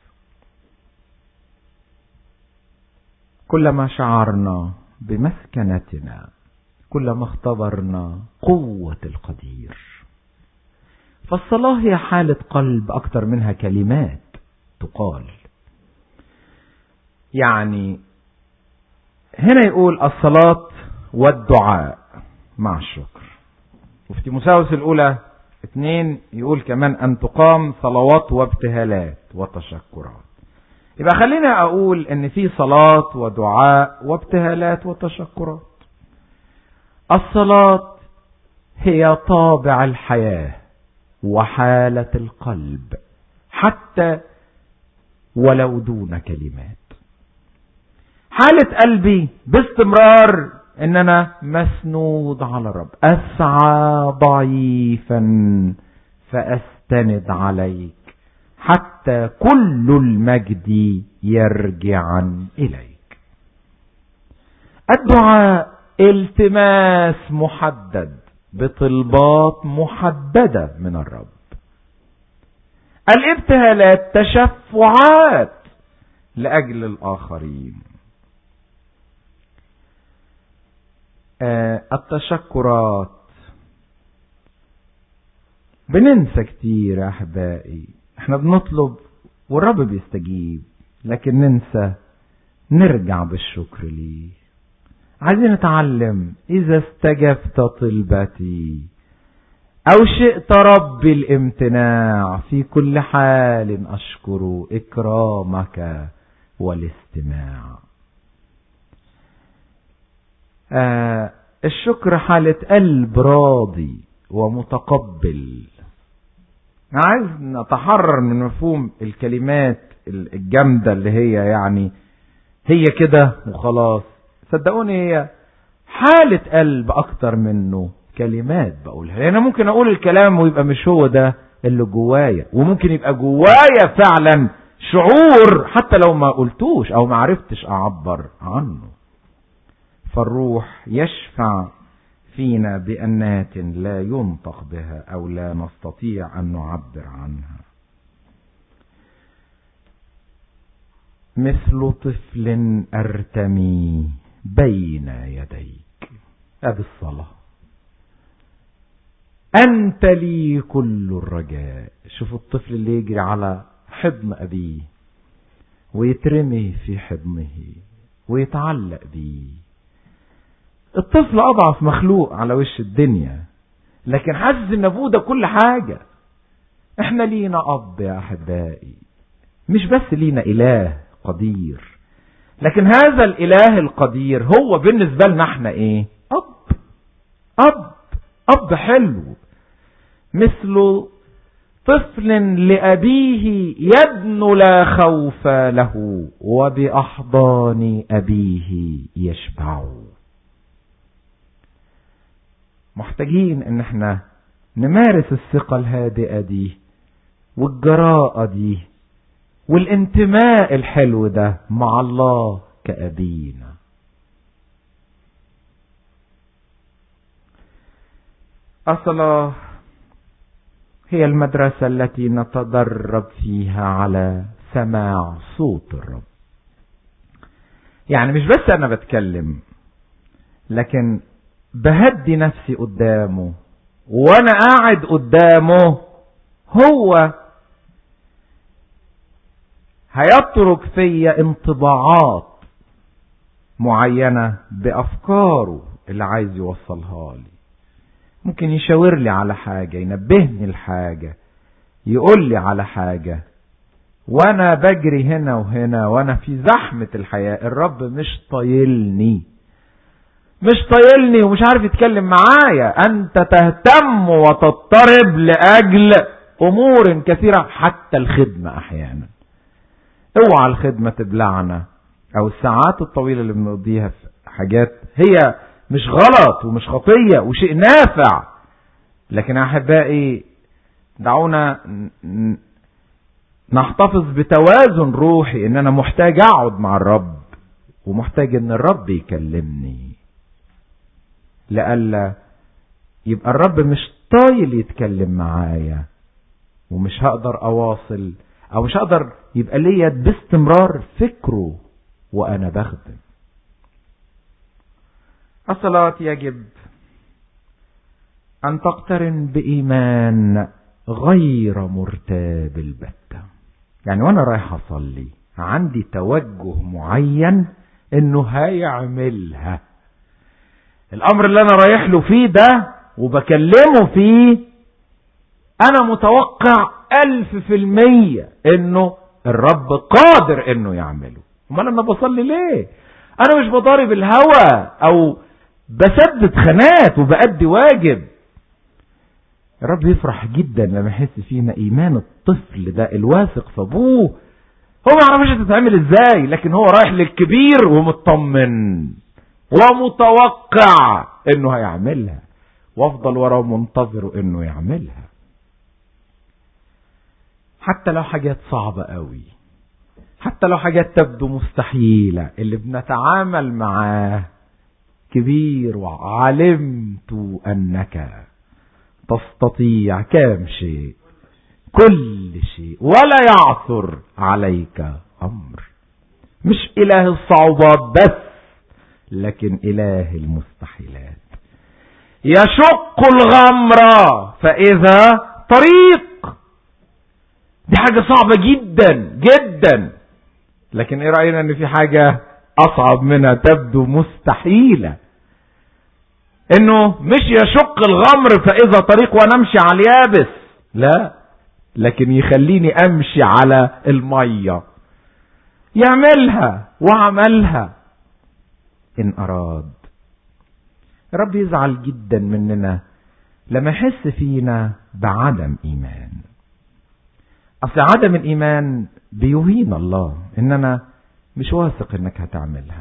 Speaker 2: كلما شعرنا بمسكنتنا كلما اختبرنا قوة القدير فالصلاة هي حالة قلب أكتر منها كلمات تقال يعني هنا يقول الصلاة والدعاء مع الشكر وفي تيموساوس الأولى اتنين يقول كمان ان تقام صلوات وابتهالات وتشكرات يبقى خلينا اقول ان في صلاة ودعاء وابتهالات وتشكرات الصلاة هي طابع الحياة وحالة القلب حتى ولو دون كلمات حالة قلبي باستمرار ان انا مسنود على الرب اسعى ضعيفا فاستند عليك حتى كل المجد يرجعا اليك الدعاء التماس محدد بطلبات محددة من الرب الابتهالات تشفعات لأجل الآخرين آه التشكرات بننسى كتير يا أحبائي احنا بنطلب والرب بيستجيب لكن ننسى نرجع بالشكر ليه عايزين نتعلم إذا استجبت طلبتي أو شئت ربي الامتناع في كل حال أشكر إكرامك والاستماع آه الشكر حالة قلب راضي ومتقبل عايز نتحرر من مفهوم الكلمات الجامدة اللي هي يعني هي كده وخلاص صدقوني هي حالة قلب أكتر منه كلمات بقولها لأن ممكن أقول الكلام ويبقى مش هو ده اللي جوايا وممكن يبقى جوايا فعلا شعور حتى لو ما قلتوش أو ما عرفتش أعبر عنه فالروح يشفع فينا بأنات لا ينطق بها أو لا نستطيع أن نعبر عنها مثل طفل أرتمي بين يديك هذه الصلاة أنت لي كل الرجاء شوف الطفل اللي يجري على حضن أبيه ويترمي في حضنه ويتعلق بيه الطفل أضعف مخلوق على وش الدنيا لكن حاسس ان ابوه ده كل حاجة احنا لينا اب يا احبائي مش بس لينا اله قدير لكن هذا الاله القدير هو بالنسبة لنا احنا ايه اب اب اب حلو مثل طفل لأبيه يدن لا خوف له وبأحضان أبيه يشبع محتاجين ان احنا نمارس الثقة الهادئة دي والجراءة دي والانتماء الحلو ده مع الله كأبينا الصلاة هي المدرسة التي نتدرب فيها على سماع صوت الرب يعني مش بس انا بتكلم لكن بهدي نفسي قدامه وانا قاعد قدامه هو هيترك فيا انطباعات معينة بأفكاره اللي عايز يوصلها لي ممكن يشاور لي على حاجة ينبهني لحاجة يقول لي على حاجة وانا بجري هنا وهنا وانا في زحمة الحياة الرب مش طايلني مش طايلني ومش عارف يتكلم معايا انت تهتم وتضطرب لاجل امور كثيرة حتى الخدمة احيانا اوعى الخدمة تبلعنا او الساعات الطويلة اللي بنقضيها في حاجات هي مش غلط ومش خطية وشيء نافع لكن احبائي دعونا نحتفظ بتوازن روحي ان انا محتاج اقعد مع الرب ومحتاج ان الرب يكلمني لألا يبقى الرب مش طايل يتكلم معايا ومش هقدر اواصل او مش هقدر يبقى ليا باستمرار فكره وانا بخدم الصلاة يجب ان تقترن بايمان غير مرتاب البتة يعني وانا رايح اصلي عندي توجه معين انه هيعملها الامر اللي انا رايح له فيه ده وبكلمه فيه انا متوقع الف في المية انه الرب قادر انه يعمله امال انا بصلي ليه انا مش بضارب الهوى او بسدد خانات وبأدي واجب الرب يفرح جدا لما يحس فينا ايمان الطفل ده الواثق في ابوه هو ما يعرفش تتعمل ازاي لكن هو رايح للكبير ومطمن ومتوقع انه هيعملها وافضل وراه منتظر انه يعملها حتى لو حاجات صعبة قوي حتى لو حاجات تبدو مستحيلة اللي بنتعامل معاه كبير وعلمت انك تستطيع كام شيء كل شيء ولا يعثر عليك امر مش اله الصعوبات بس لكن اله المستحيلات يشق الغمر فاذا طريق دي حاجة صعبة جدا جدا لكن ايه رأينا ان في حاجة اصعب منها تبدو مستحيلة انه مش يشق الغمر فاذا طريق وانا امشي على اليابس لا لكن يخليني امشي على المية يعملها وعملها ان اراد رب يزعل جدا مننا لما يحس فينا بعدم ايمان اصل عدم الايمان بيهين الله ان انا مش واثق انك هتعملها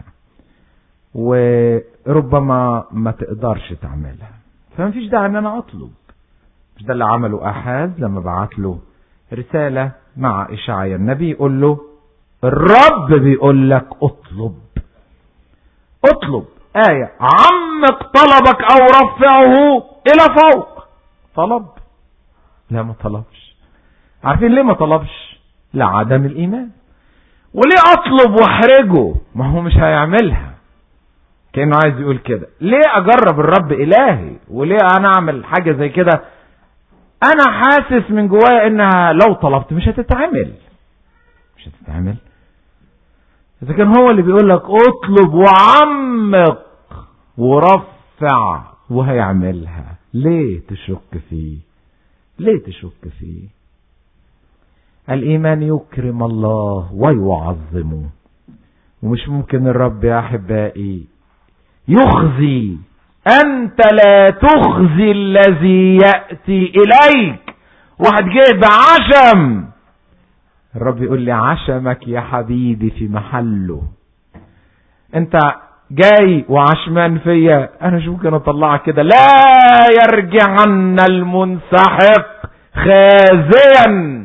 Speaker 2: وربما ما تقدرش تعملها فما فيش داعي ان انا اطلب مش ده اللي عمله احاز لما بعت له رسالة مع اشعيا النبي يقول له الرب بيقول لك اطلب اطلب آية عمق طلبك او رفعه الى فوق طلب لا ما طلبش عارفين ليه ما طلبش لعدم الايمان وليه اطلب واحرجه ما هو مش هيعملها كأنه عايز يقول كده ليه اجرب الرب الهي وليه انا اعمل حاجة زي كده انا حاسس من جوايا انها لو طلبت مش هتتعمل مش هتتعمل اذا كان هو اللي بيقول لك اطلب وعمق ورفع وهيعملها ليه تشك فيه ليه تشك فيه الايمان يكرم الله ويعظمه ومش ممكن الرب يا احبائي يخزي انت لا تخزي الذي ياتي اليك واحد جه بعشم الرب يقول لي عشمك يا حبيبي في محله انت جاي وعشمان فيا انا مش ممكن اطلعك كده لا يرجعن المنسحق خازيا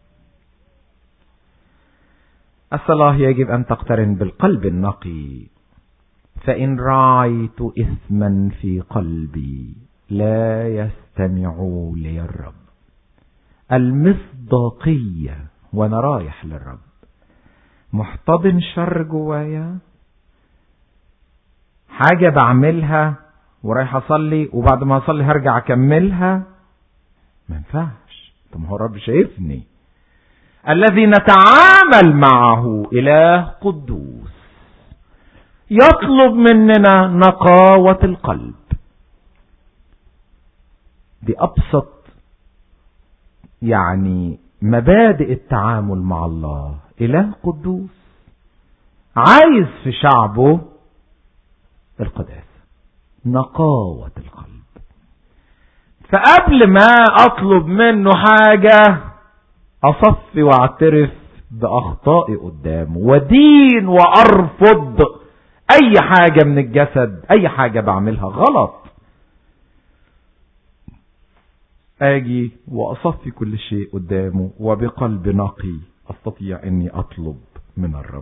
Speaker 2: الصلاة يجب ان تقترن بالقلب النقي فان رايت اثما في قلبي لا يستمع لي الرب المصداقية وانا رايح للرب محتضن شر جوايا حاجة بعملها ورايح اصلي وبعد ما اصلي هرجع اكملها ما ينفعش طب هو الرب شايفني الذي نتعامل معه اله قدوس يطلب مننا نقاوة القلب دي ابسط يعني مبادئ التعامل مع الله اله قدوس عايز في شعبه القداسة نقاوة القلب فقبل ما اطلب منه حاجة اصفي واعترف باخطائي قدامه ودين وارفض اي حاجة من الجسد اي حاجة بعملها غلط اجي واصفي كل شيء قدامه وبقلب نقي استطيع اني اطلب من الرب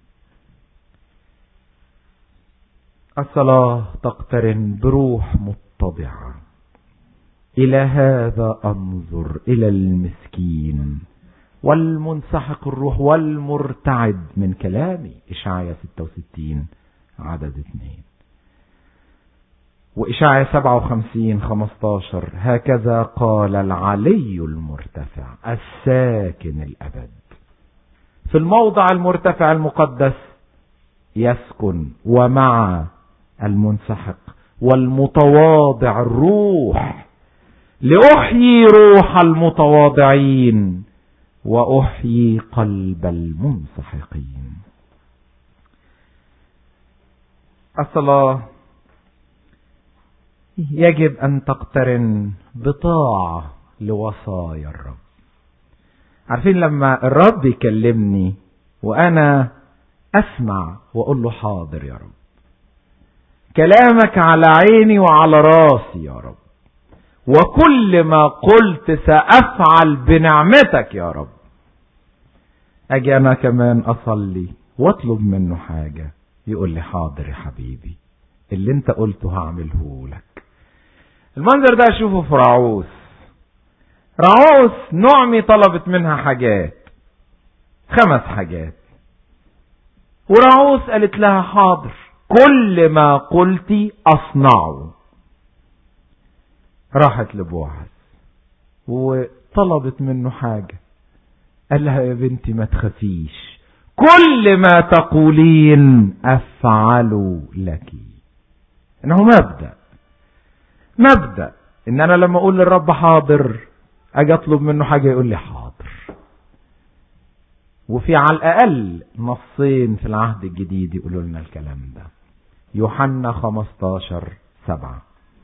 Speaker 2: الصلاة تقترن بروح متضعة إلى هذا أنظر إلى المسكين والمنسحق الروح والمرتعد من كلامي إشعيا 66 عدد اثنين وإشعيا 57 15 هكذا قال العلي المرتفع الساكن الأبد في الموضع المرتفع المقدس يسكن ومع المنسحق والمتواضع الروح لأحيي روح المتواضعين وأحيي قلب المنسحقين الصلاة يجب أن تقترن بطاعة لوصايا الرب عارفين لما الرب يكلمني وأنا أسمع وأقول له حاضر يا رب كلامك على عيني وعلى راسي يا رب وكل ما قلت سأفعل بنعمتك يا رب أجي أنا كمان أصلي واطلب منه حاجة يقول لي حاضر يا حبيبي اللي انت قلته هعمله لك المنظر ده اشوفه في رعوس رعوس نعمي طلبت منها حاجات خمس حاجات ورعوس قالت لها حاضر كل ما قلتي اصنعه راحت لبوعز وطلبت منه حاجة قال لها يا بنتي ما تخافيش كل ما تقولين افعل لك انه مبدأ مبدأ ان انا لما اقول للرب حاضر اجي اطلب منه حاجة يقول لي حاضر وفي على الاقل نصين في العهد الجديد يقولوا لنا الكلام ده يوحنا 15 سبعة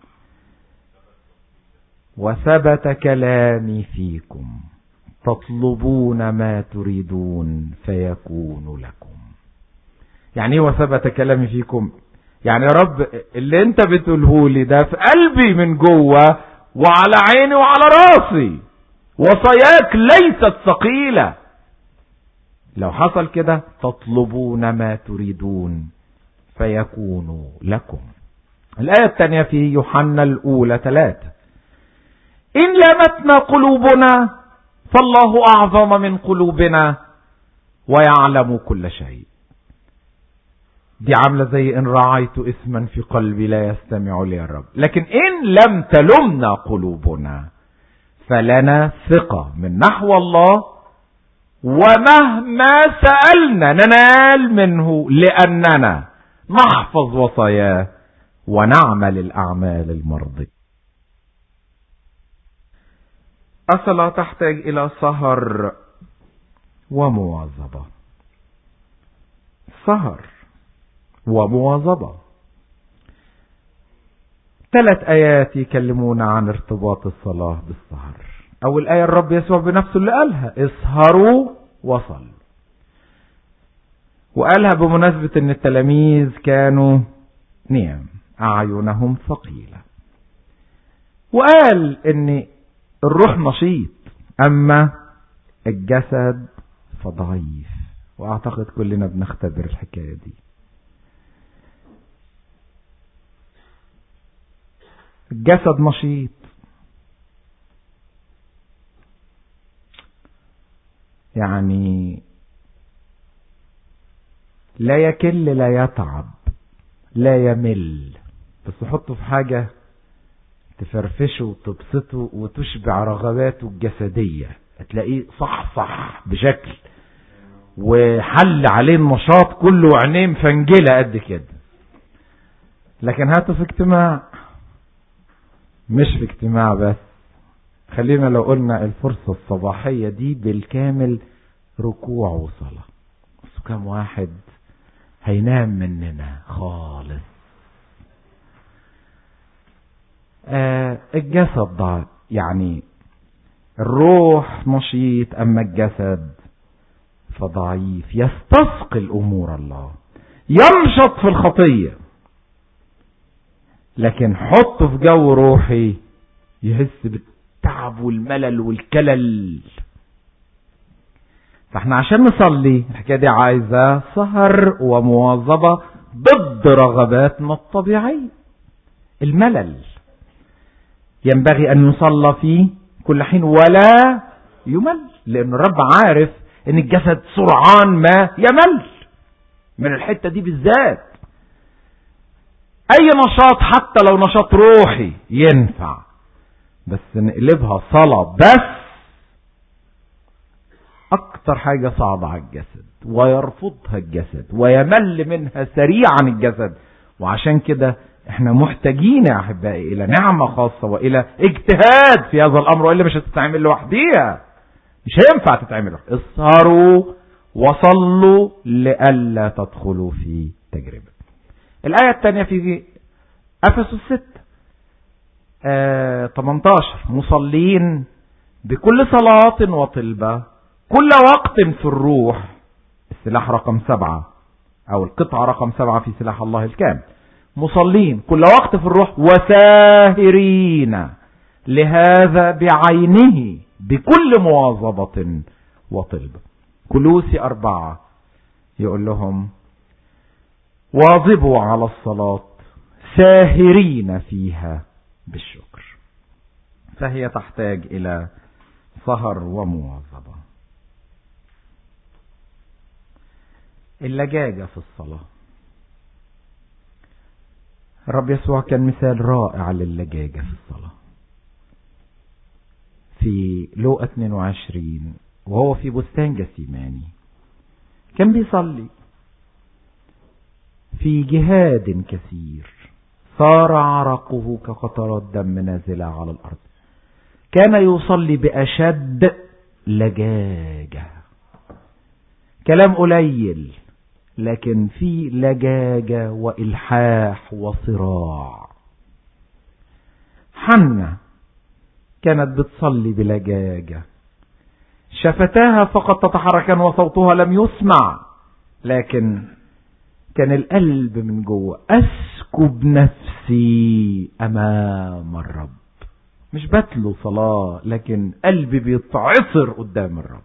Speaker 2: وثبت كلامي فيكم تطلبون ما تريدون فيكون لكم يعني ايه وثبت كلامي فيكم يعني يا رب اللي انت بتقوله لي ده في قلبي من جوه وعلى عيني وعلى راسي وصاياك ليست ثقيلة لو حصل كده تطلبون ما تريدون فيكون لكم الآية الثانية في يوحنا الأولى ثلاثة إن لمتنا قلوبنا فالله أعظم من قلوبنا ويعلم كل شيء دي عاملة زي إن رعيت إثما في قلبي لا يستمع لي الرب لكن إن لم تلمنا قلوبنا فلنا ثقة من نحو الله ومهما سألنا ننال منه لأننا نحفظ وصاياه ونعمل الأعمال المرضية الصلاة تحتاج إلى سهر ومواظبة سهر ومواظبة ثلاث آيات يكلمون عن ارتباط الصلاة بالسهر أول آية الرب يسوع بنفسه اللي قالها اسهروا وصلوا وقالها بمناسبة ان التلاميذ كانوا نيام أعينهم ثقيلة وقال ان الروح نشيط أما الجسد فضعيف وأعتقد كلنا بنختبر الحكاية دي الجسد نشيط يعني لا يكل لا يتعب لا يمل بس حطه في حاجة تفرفشه وتبسطه وتشبع رغباته الجسدية هتلاقيه صح صح بشكل وحل عليه النشاط كله وعينيه مفنجلة قد كده لكن هاته في اجتماع مش في اجتماع بس خلينا لو قلنا الفرصة الصباحية دي بالكامل ركوع وصلاة بس كم واحد هينام مننا خالص آه الجسد ضعف يعني الروح نشيط اما الجسد فضعيف يستثقل امور الله ينشط في الخطيه لكن حطه في جو روحي يحس بالتعب والملل والكلل فاحنا عشان نصلي الحكايه دي عايزه سهر ومواظبه ضد رغباتنا الطبيعيه الملل ينبغي ان يصلى فيه كل حين ولا يمل لان الرب عارف ان الجسد سرعان ما يمل من الحته دي بالذات اي نشاط حتى لو نشاط روحي ينفع بس نقلبها صلاة بس اكتر حاجة صعبة على الجسد ويرفضها الجسد ويمل منها سريعا الجسد وعشان كده احنا محتاجين يا احبائي الى نعمة خاصة والى اجتهاد في هذا الامر والا مش هتتعمل لوحديها مش هينفع تتعمل اسهروا وصلوا لئلا تدخلوا في تجربة الآية الثانية في أفسس 6 آه 18 مصلين بكل صلاة وطلبة كل وقت في الروح السلاح رقم سبعة أو القطعة رقم سبعة في سلاح الله الكامل مصلين كل وقت في الروح وساهرين لهذا بعينه بكل مواظبة وطلبة كلوسي أربعة يقول لهم واظبوا على الصلاة ساهرين فيها بالشكر فهي تحتاج إلى سهر ومواظبة اللجاجة في الصلاة الرب يسوع كان مثال رائع للجاجة في الصلاة في لوقا 22 وهو في بستان جسيماني كان بيصلي في جهاد كثير صار عرقه كقطرات دم نازلة على الأرض كان يصلي بأشد لجاجة كلام قليل لكن في لجاجة وإلحاح وصراع حنة كانت بتصلي بلجاجة شفتاها فقط تتحركان وصوتها لم يسمع لكن كان القلب من جوه اسكب نفسي امام الرب مش بتلو صلاة لكن قلبي بيتعصر قدام الرب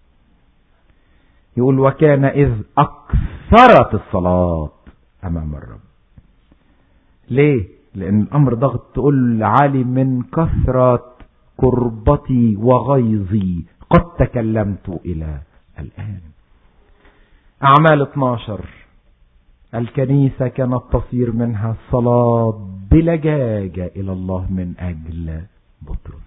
Speaker 2: يقول وكان إذ أكثرت الصلاة أمام الرب ليه؟ لأن الأمر ضغط تقول عالي من كثرة كربتي وغيظي قد تكلمت إلى الآن أعمال 12 الكنيسة كانت تصير منها الصلاة بلجاجة إلى الله من أجل بطرس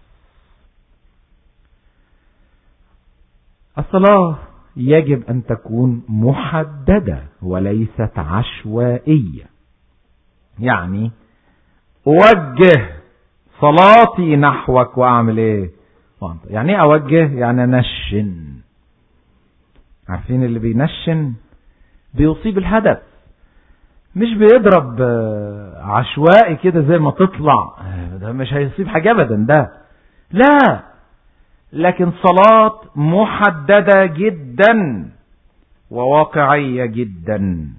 Speaker 2: الصلاة يجب أن تكون محددة وليست عشوائية يعني أوجه صلاتي نحوك وأعمل إيه يعني ايه أوجه يعني نشن عارفين اللي بينشن بيصيب الهدف مش بيضرب عشوائي كده زي ما تطلع ده مش هيصيب حاجة أبدا ده لا لكن صلاة محددة جدا وواقعية جدا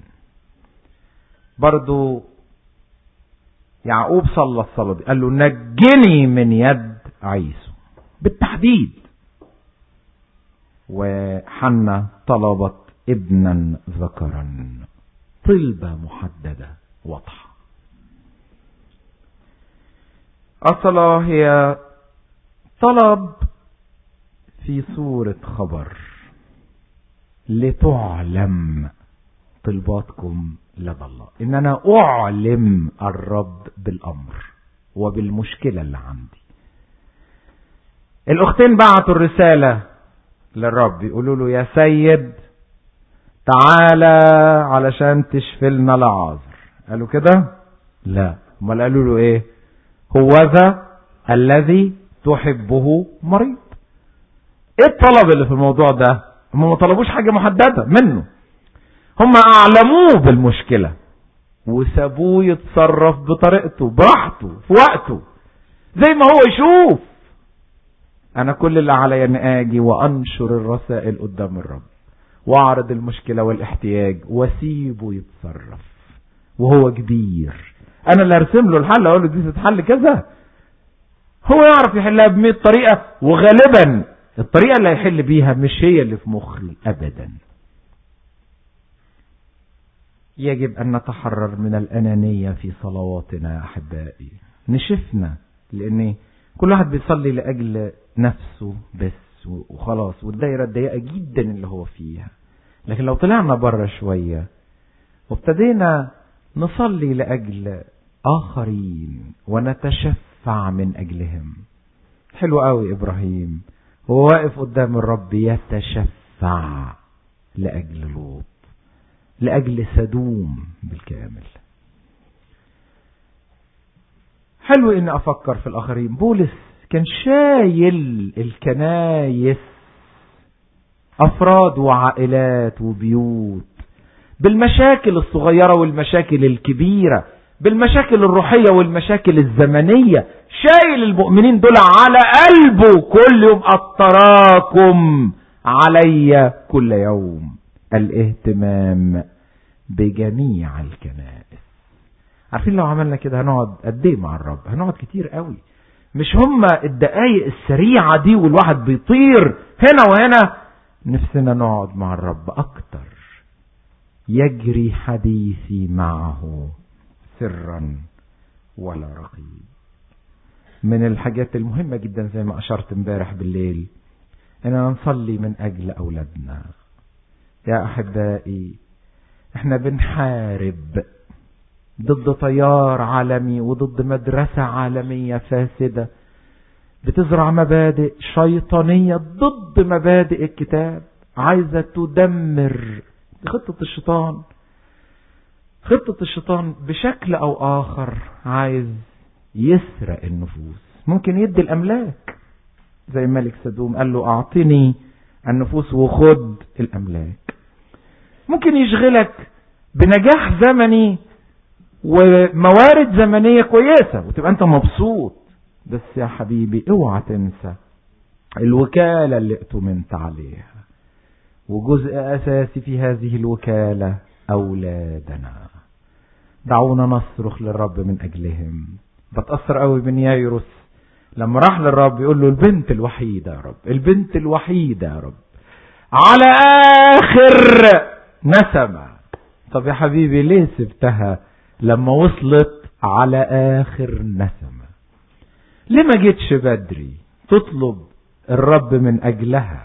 Speaker 2: برضو يعقوب صلى الصلاة دي قال له نجني من يد عيسو بالتحديد وحنا طلبت ابنا ذكرا طلبة محددة واضحة الصلاة هي طلب في صورة خبر لتعلم طلباتكم لدى الله ان انا اعلم الرب بالامر وبالمشكلة اللي عندي الاختين بعتوا الرسالة للرب يقولوا له يا سيد تعالى علشان تشفي لنا العازر قالوا كده لا امال قالوا له ايه هو ذا الذي تحبه مريض ايه الطلب اللي في الموضوع ده هم ما طلبوش حاجة محددة منه هم اعلموه بالمشكلة وسابوه يتصرف بطريقته براحته في وقته زي ما هو يشوف انا كل اللي عليا ان اجي وانشر الرسائل قدام الرب واعرض المشكلة والاحتياج واسيبه يتصرف وهو كبير انا اللي ارسم له الحل اقول له دي تتحل كذا هو يعرف يحلها بمية طريقة وغالبا الطريقة اللي هيحل بيها مش هي اللي في مخي ابدا يجب ان نتحرر من الانانية في صلواتنا يا احبائي نشفنا لان كل واحد بيصلي لاجل نفسه بس وخلاص والدايرة الضيقة جدا اللي هو فيها لكن لو طلعنا بره شوية وابتدينا نصلي لأجل آخرين ونتشفع من أجلهم حلو قوي إبراهيم هو واقف قدام الرب يتشفع لأجل لوط لأجل سدوم بالكامل حلو اني افكر في الاخرين بولس كان شايل الكنايس افراد وعائلات وبيوت بالمشاكل الصغيرة والمشاكل الكبيرة بالمشاكل الروحية والمشاكل الزمنية شايل المؤمنين دول على قلبه كل يوم التراكم علي كل يوم الاهتمام بجميع الكنائس عارفين لو عملنا كده هنقعد قد ايه مع الرب هنقعد كتير قوي مش هما الدقايق السريعة دي والواحد بيطير هنا وهنا نفسنا نقعد مع الرب اكتر يجري حديثي معه سرا ولا رقيب من الحاجات المهمة جدا زي ما أشرت امبارح بالليل إننا نصلي من أجل أولادنا يا أحبائي احنا بنحارب ضد تيار عالمي وضد مدرسة عالمية فاسدة بتزرع مبادئ شيطانية ضد مبادئ الكتاب عايزة تدمر خطة الشيطان خطة الشيطان بشكل او اخر عايز يسرق النفوس ممكن يدي الاملاك زي ملك سدوم قال له اعطني النفوس وخد الاملاك ممكن يشغلك بنجاح زمني وموارد زمنية كويسة وتبقى انت مبسوط بس يا حبيبي اوعى تنسى الوكالة اللي اتمنت عليها وجزء أساسي في هذه الوكالة أولادنا دعونا نصرخ للرب من أجلهم بتأثر قوي من يايروس لما راح للرب يقول له البنت الوحيدة يا رب البنت الوحيدة يا رب على آخر نسمة طب يا حبيبي ليه سبتها لما وصلت على آخر نسمة ليه ما جيتش بدري تطلب الرب من أجلها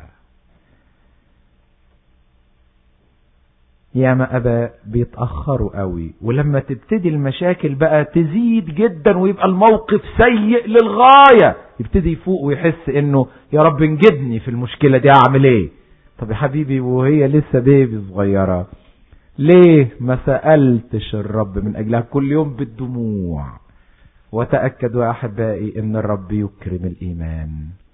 Speaker 2: ياما اباء بيتأخروا قوي ولما تبتدي المشاكل بقى تزيد جدا ويبقى الموقف سيء للغاية يبتدي يفوق ويحس انه يا رب انجدني في المشكلة دي اعمل ايه طب يا حبيبي وهي لسه بيبي صغيرة ليه ما سألتش الرب من اجلها كل يوم بالدموع وتأكدوا يا احبائي ان الرب يكرم الايمان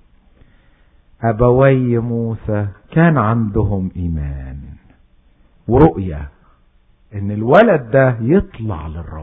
Speaker 2: ابوي موسى كان عندهم ايمان ورؤية ان الولد ده يطلع للرب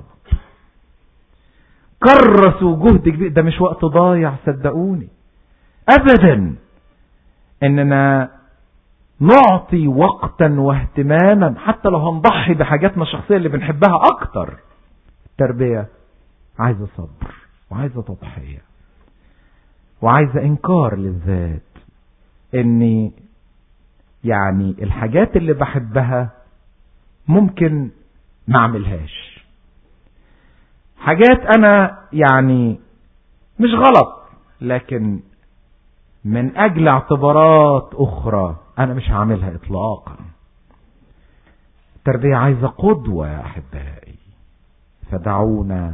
Speaker 2: كرسوا جهد كبير ده مش وقت ضايع صدقوني ابدا اننا نعطي وقتا واهتماما حتى لو هنضحي بحاجاتنا الشخصية اللي بنحبها اكتر التربية عايزة صبر وعايزة تضحية وعايزة انكار للذات اني يعني الحاجات اللي بحبها ممكن ما اعملهاش حاجات انا يعني مش غلط لكن من اجل اعتبارات اخرى انا مش هعملها اطلاقا التربية عايزة قدوة يا احبائي فدعونا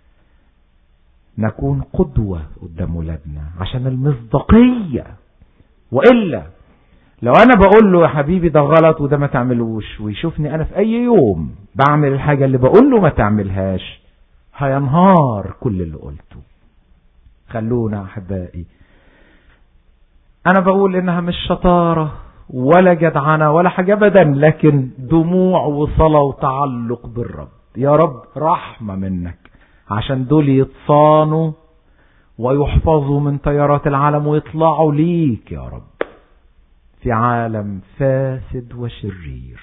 Speaker 2: نكون قدوة قدام ولادنا عشان المصداقية وإلا لو انا بقول له يا حبيبي ده غلط وده ما تعملوش ويشوفني انا في اي يوم بعمل الحاجة اللي بقول له ما تعملهاش هينهار كل اللي قلته خلونا احبائي انا بقول انها مش شطارة ولا جدعنة ولا حاجة ابدا لكن دموع وصلاة وتعلق بالرب يا رب رحمة منك عشان دول يتصانوا ويحفظوا من تيارات العالم ويطلعوا ليك يا رب في عالم فاسد وشرير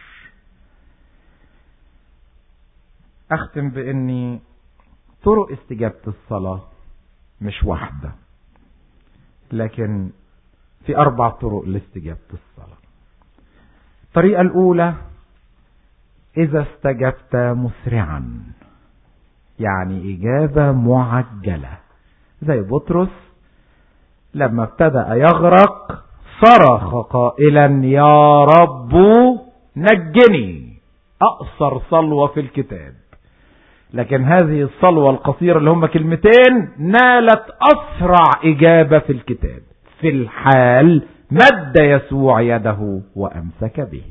Speaker 2: اختم باني طرق استجابة الصلاة مش واحدة لكن في اربع طرق لاستجابة الصلاة الطريقة الاولى اذا استجبت مسرعا يعني اجابة معجلة زي بطرس لما ابتدأ يغرق صرخ قائلا يا رب نجني اقصر صلوة في الكتاب لكن هذه الصلوة القصيرة اللي هم كلمتين نالت اسرع اجابة في الكتاب في الحال مد يسوع يده وامسك به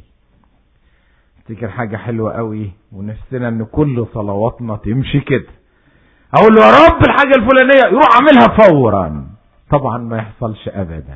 Speaker 2: افتكر حاجة حلوة قوي ونفسنا ان كل صلواتنا تمشي كده اقول له يا رب الحاجة الفلانية يروح عاملها فورا طبعا ما يحصلش ابدا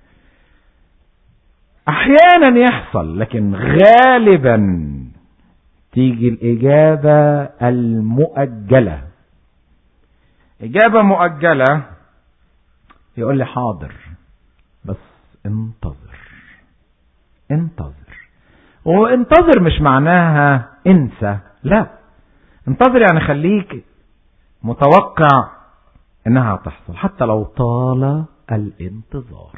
Speaker 2: احيانا يحصل لكن غالبا تيجي الاجابة المؤجلة اجابة مؤجلة يقول لي حاضر بس انتظر انتظر وانتظر مش معناها انسى لا انتظر يعني خليك متوقع انها تحصل حتى لو طال الانتظار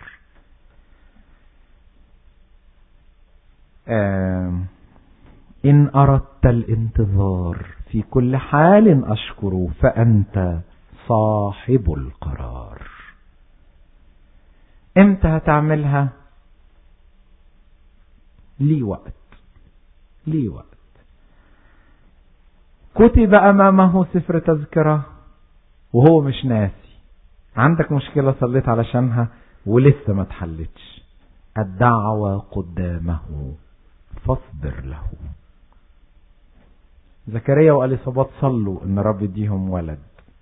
Speaker 2: إن أردت الانتظار في كل حال أشكر فأنت صاحب القرار امتى هتعملها لي وقت لي وقت كتب أمامه سفر تذكرة وهو مش ناسي عندك مشكلة صليت علشانها ولسه ما تحلتش الدعوة قدامه فاصبر له زكريا وأليصابات صلوا ان رب يديهم ولد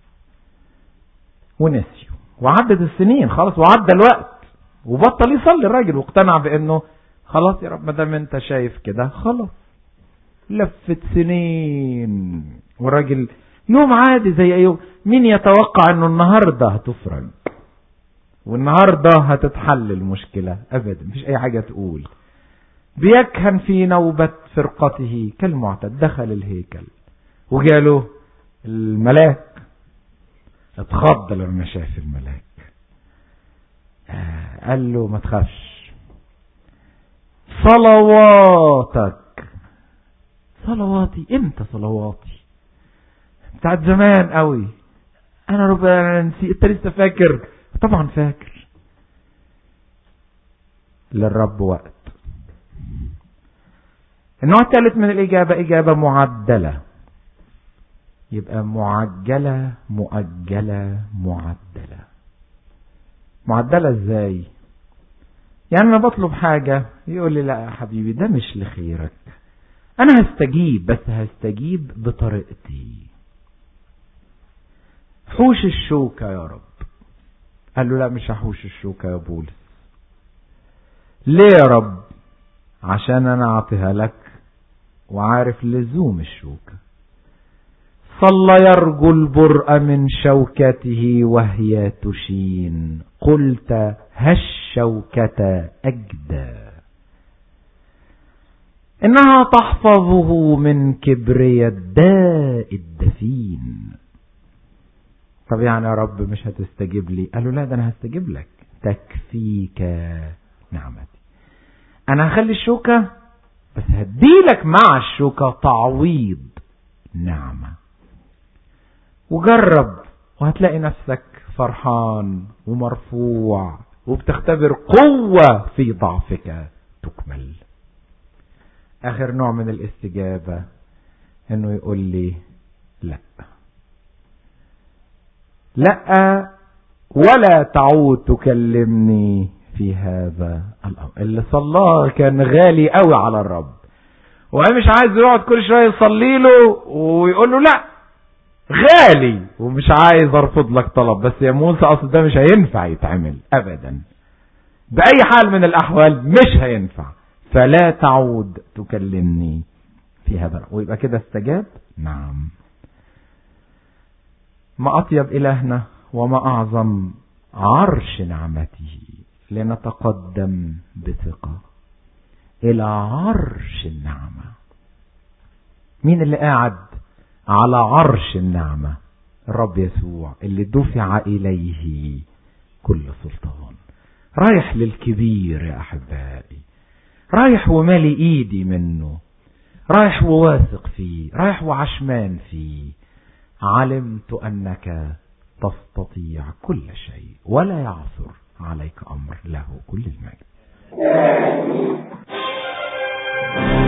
Speaker 2: ونسيوا وعدت السنين خلاص وعدى الوقت وبطل يصلي الراجل واقتنع بانه خلاص يا رب ما دام انت شايف كده خلاص لفت سنين والراجل يوم عادي زي اي يوم مين يتوقع انه النهارده هتفرج والنهارده هتتحل المشكله ابدا مفيش اي حاجه تقول بيكهن في نوبة فرقته كالمعتد دخل الهيكل وجاله الملاك اتخض لما شاف الملاك آه قال له ما تخافش صلواتك صلواتي امتى صلواتي بتاعت زمان قوي انا ربنا نسيت انت لسه فاكر طبعا فاكر للرب وقت النوع الثالث من الإجابة إجابة معدلة يبقى معجلة مؤجلة معدلة معدلة ازاي يعني انا بطلب حاجة يقول لي لا يا حبيبي ده مش لخيرك انا هستجيب بس هستجيب بطريقتي حوش الشوكة يا رب قال له لا مش هحوش الشوكة يا بولس ليه يا رب عشان انا اعطيها لك وعارف لزوم الشوكة صلى يرجو البرء من شوكته وهي تشين قلت هالشوكة أجدى إنها تحفظه من كبرية الداء الدفين طب يعني يا رب مش هتستجيب لي قالوا لا ده أنا هستجيب لك تكفيك نعمتي أنا هخلي الشوكة بس هديلك مع الشوكة تعويض نعمة وجرب وهتلاقي نفسك فرحان ومرفوع وبتختبر قوة في ضعفك تكمل آخر نوع من الاستجابة انه يقول لي لا لا ولا تعود تكلمني في هذا الأمر اللي صلاه كان غالي قوي على الرب وهي مش عايز يقعد كل شوية يصلي له ويقول له لا غالي ومش عايز ارفض لك طلب بس يا موسى اصل ده مش هينفع يتعمل ابدا باي حال من الاحوال مش هينفع فلا تعود تكلمني في هذا ويبقى كده استجاب نعم ما اطيب الهنا وما اعظم عرش نعمته لنتقدم بثقة الى عرش النعمة مين اللي قاعد على عرش النعمة الرب يسوع اللي دفع إليه كل سلطان رايح للكبير يا أحبائي رايح ومالي إيدي منه رايح وواثق فيه رايح وعشمان فيه علمت أنك تستطيع كل شيء ولا يعثر عليك أمر له كل المجد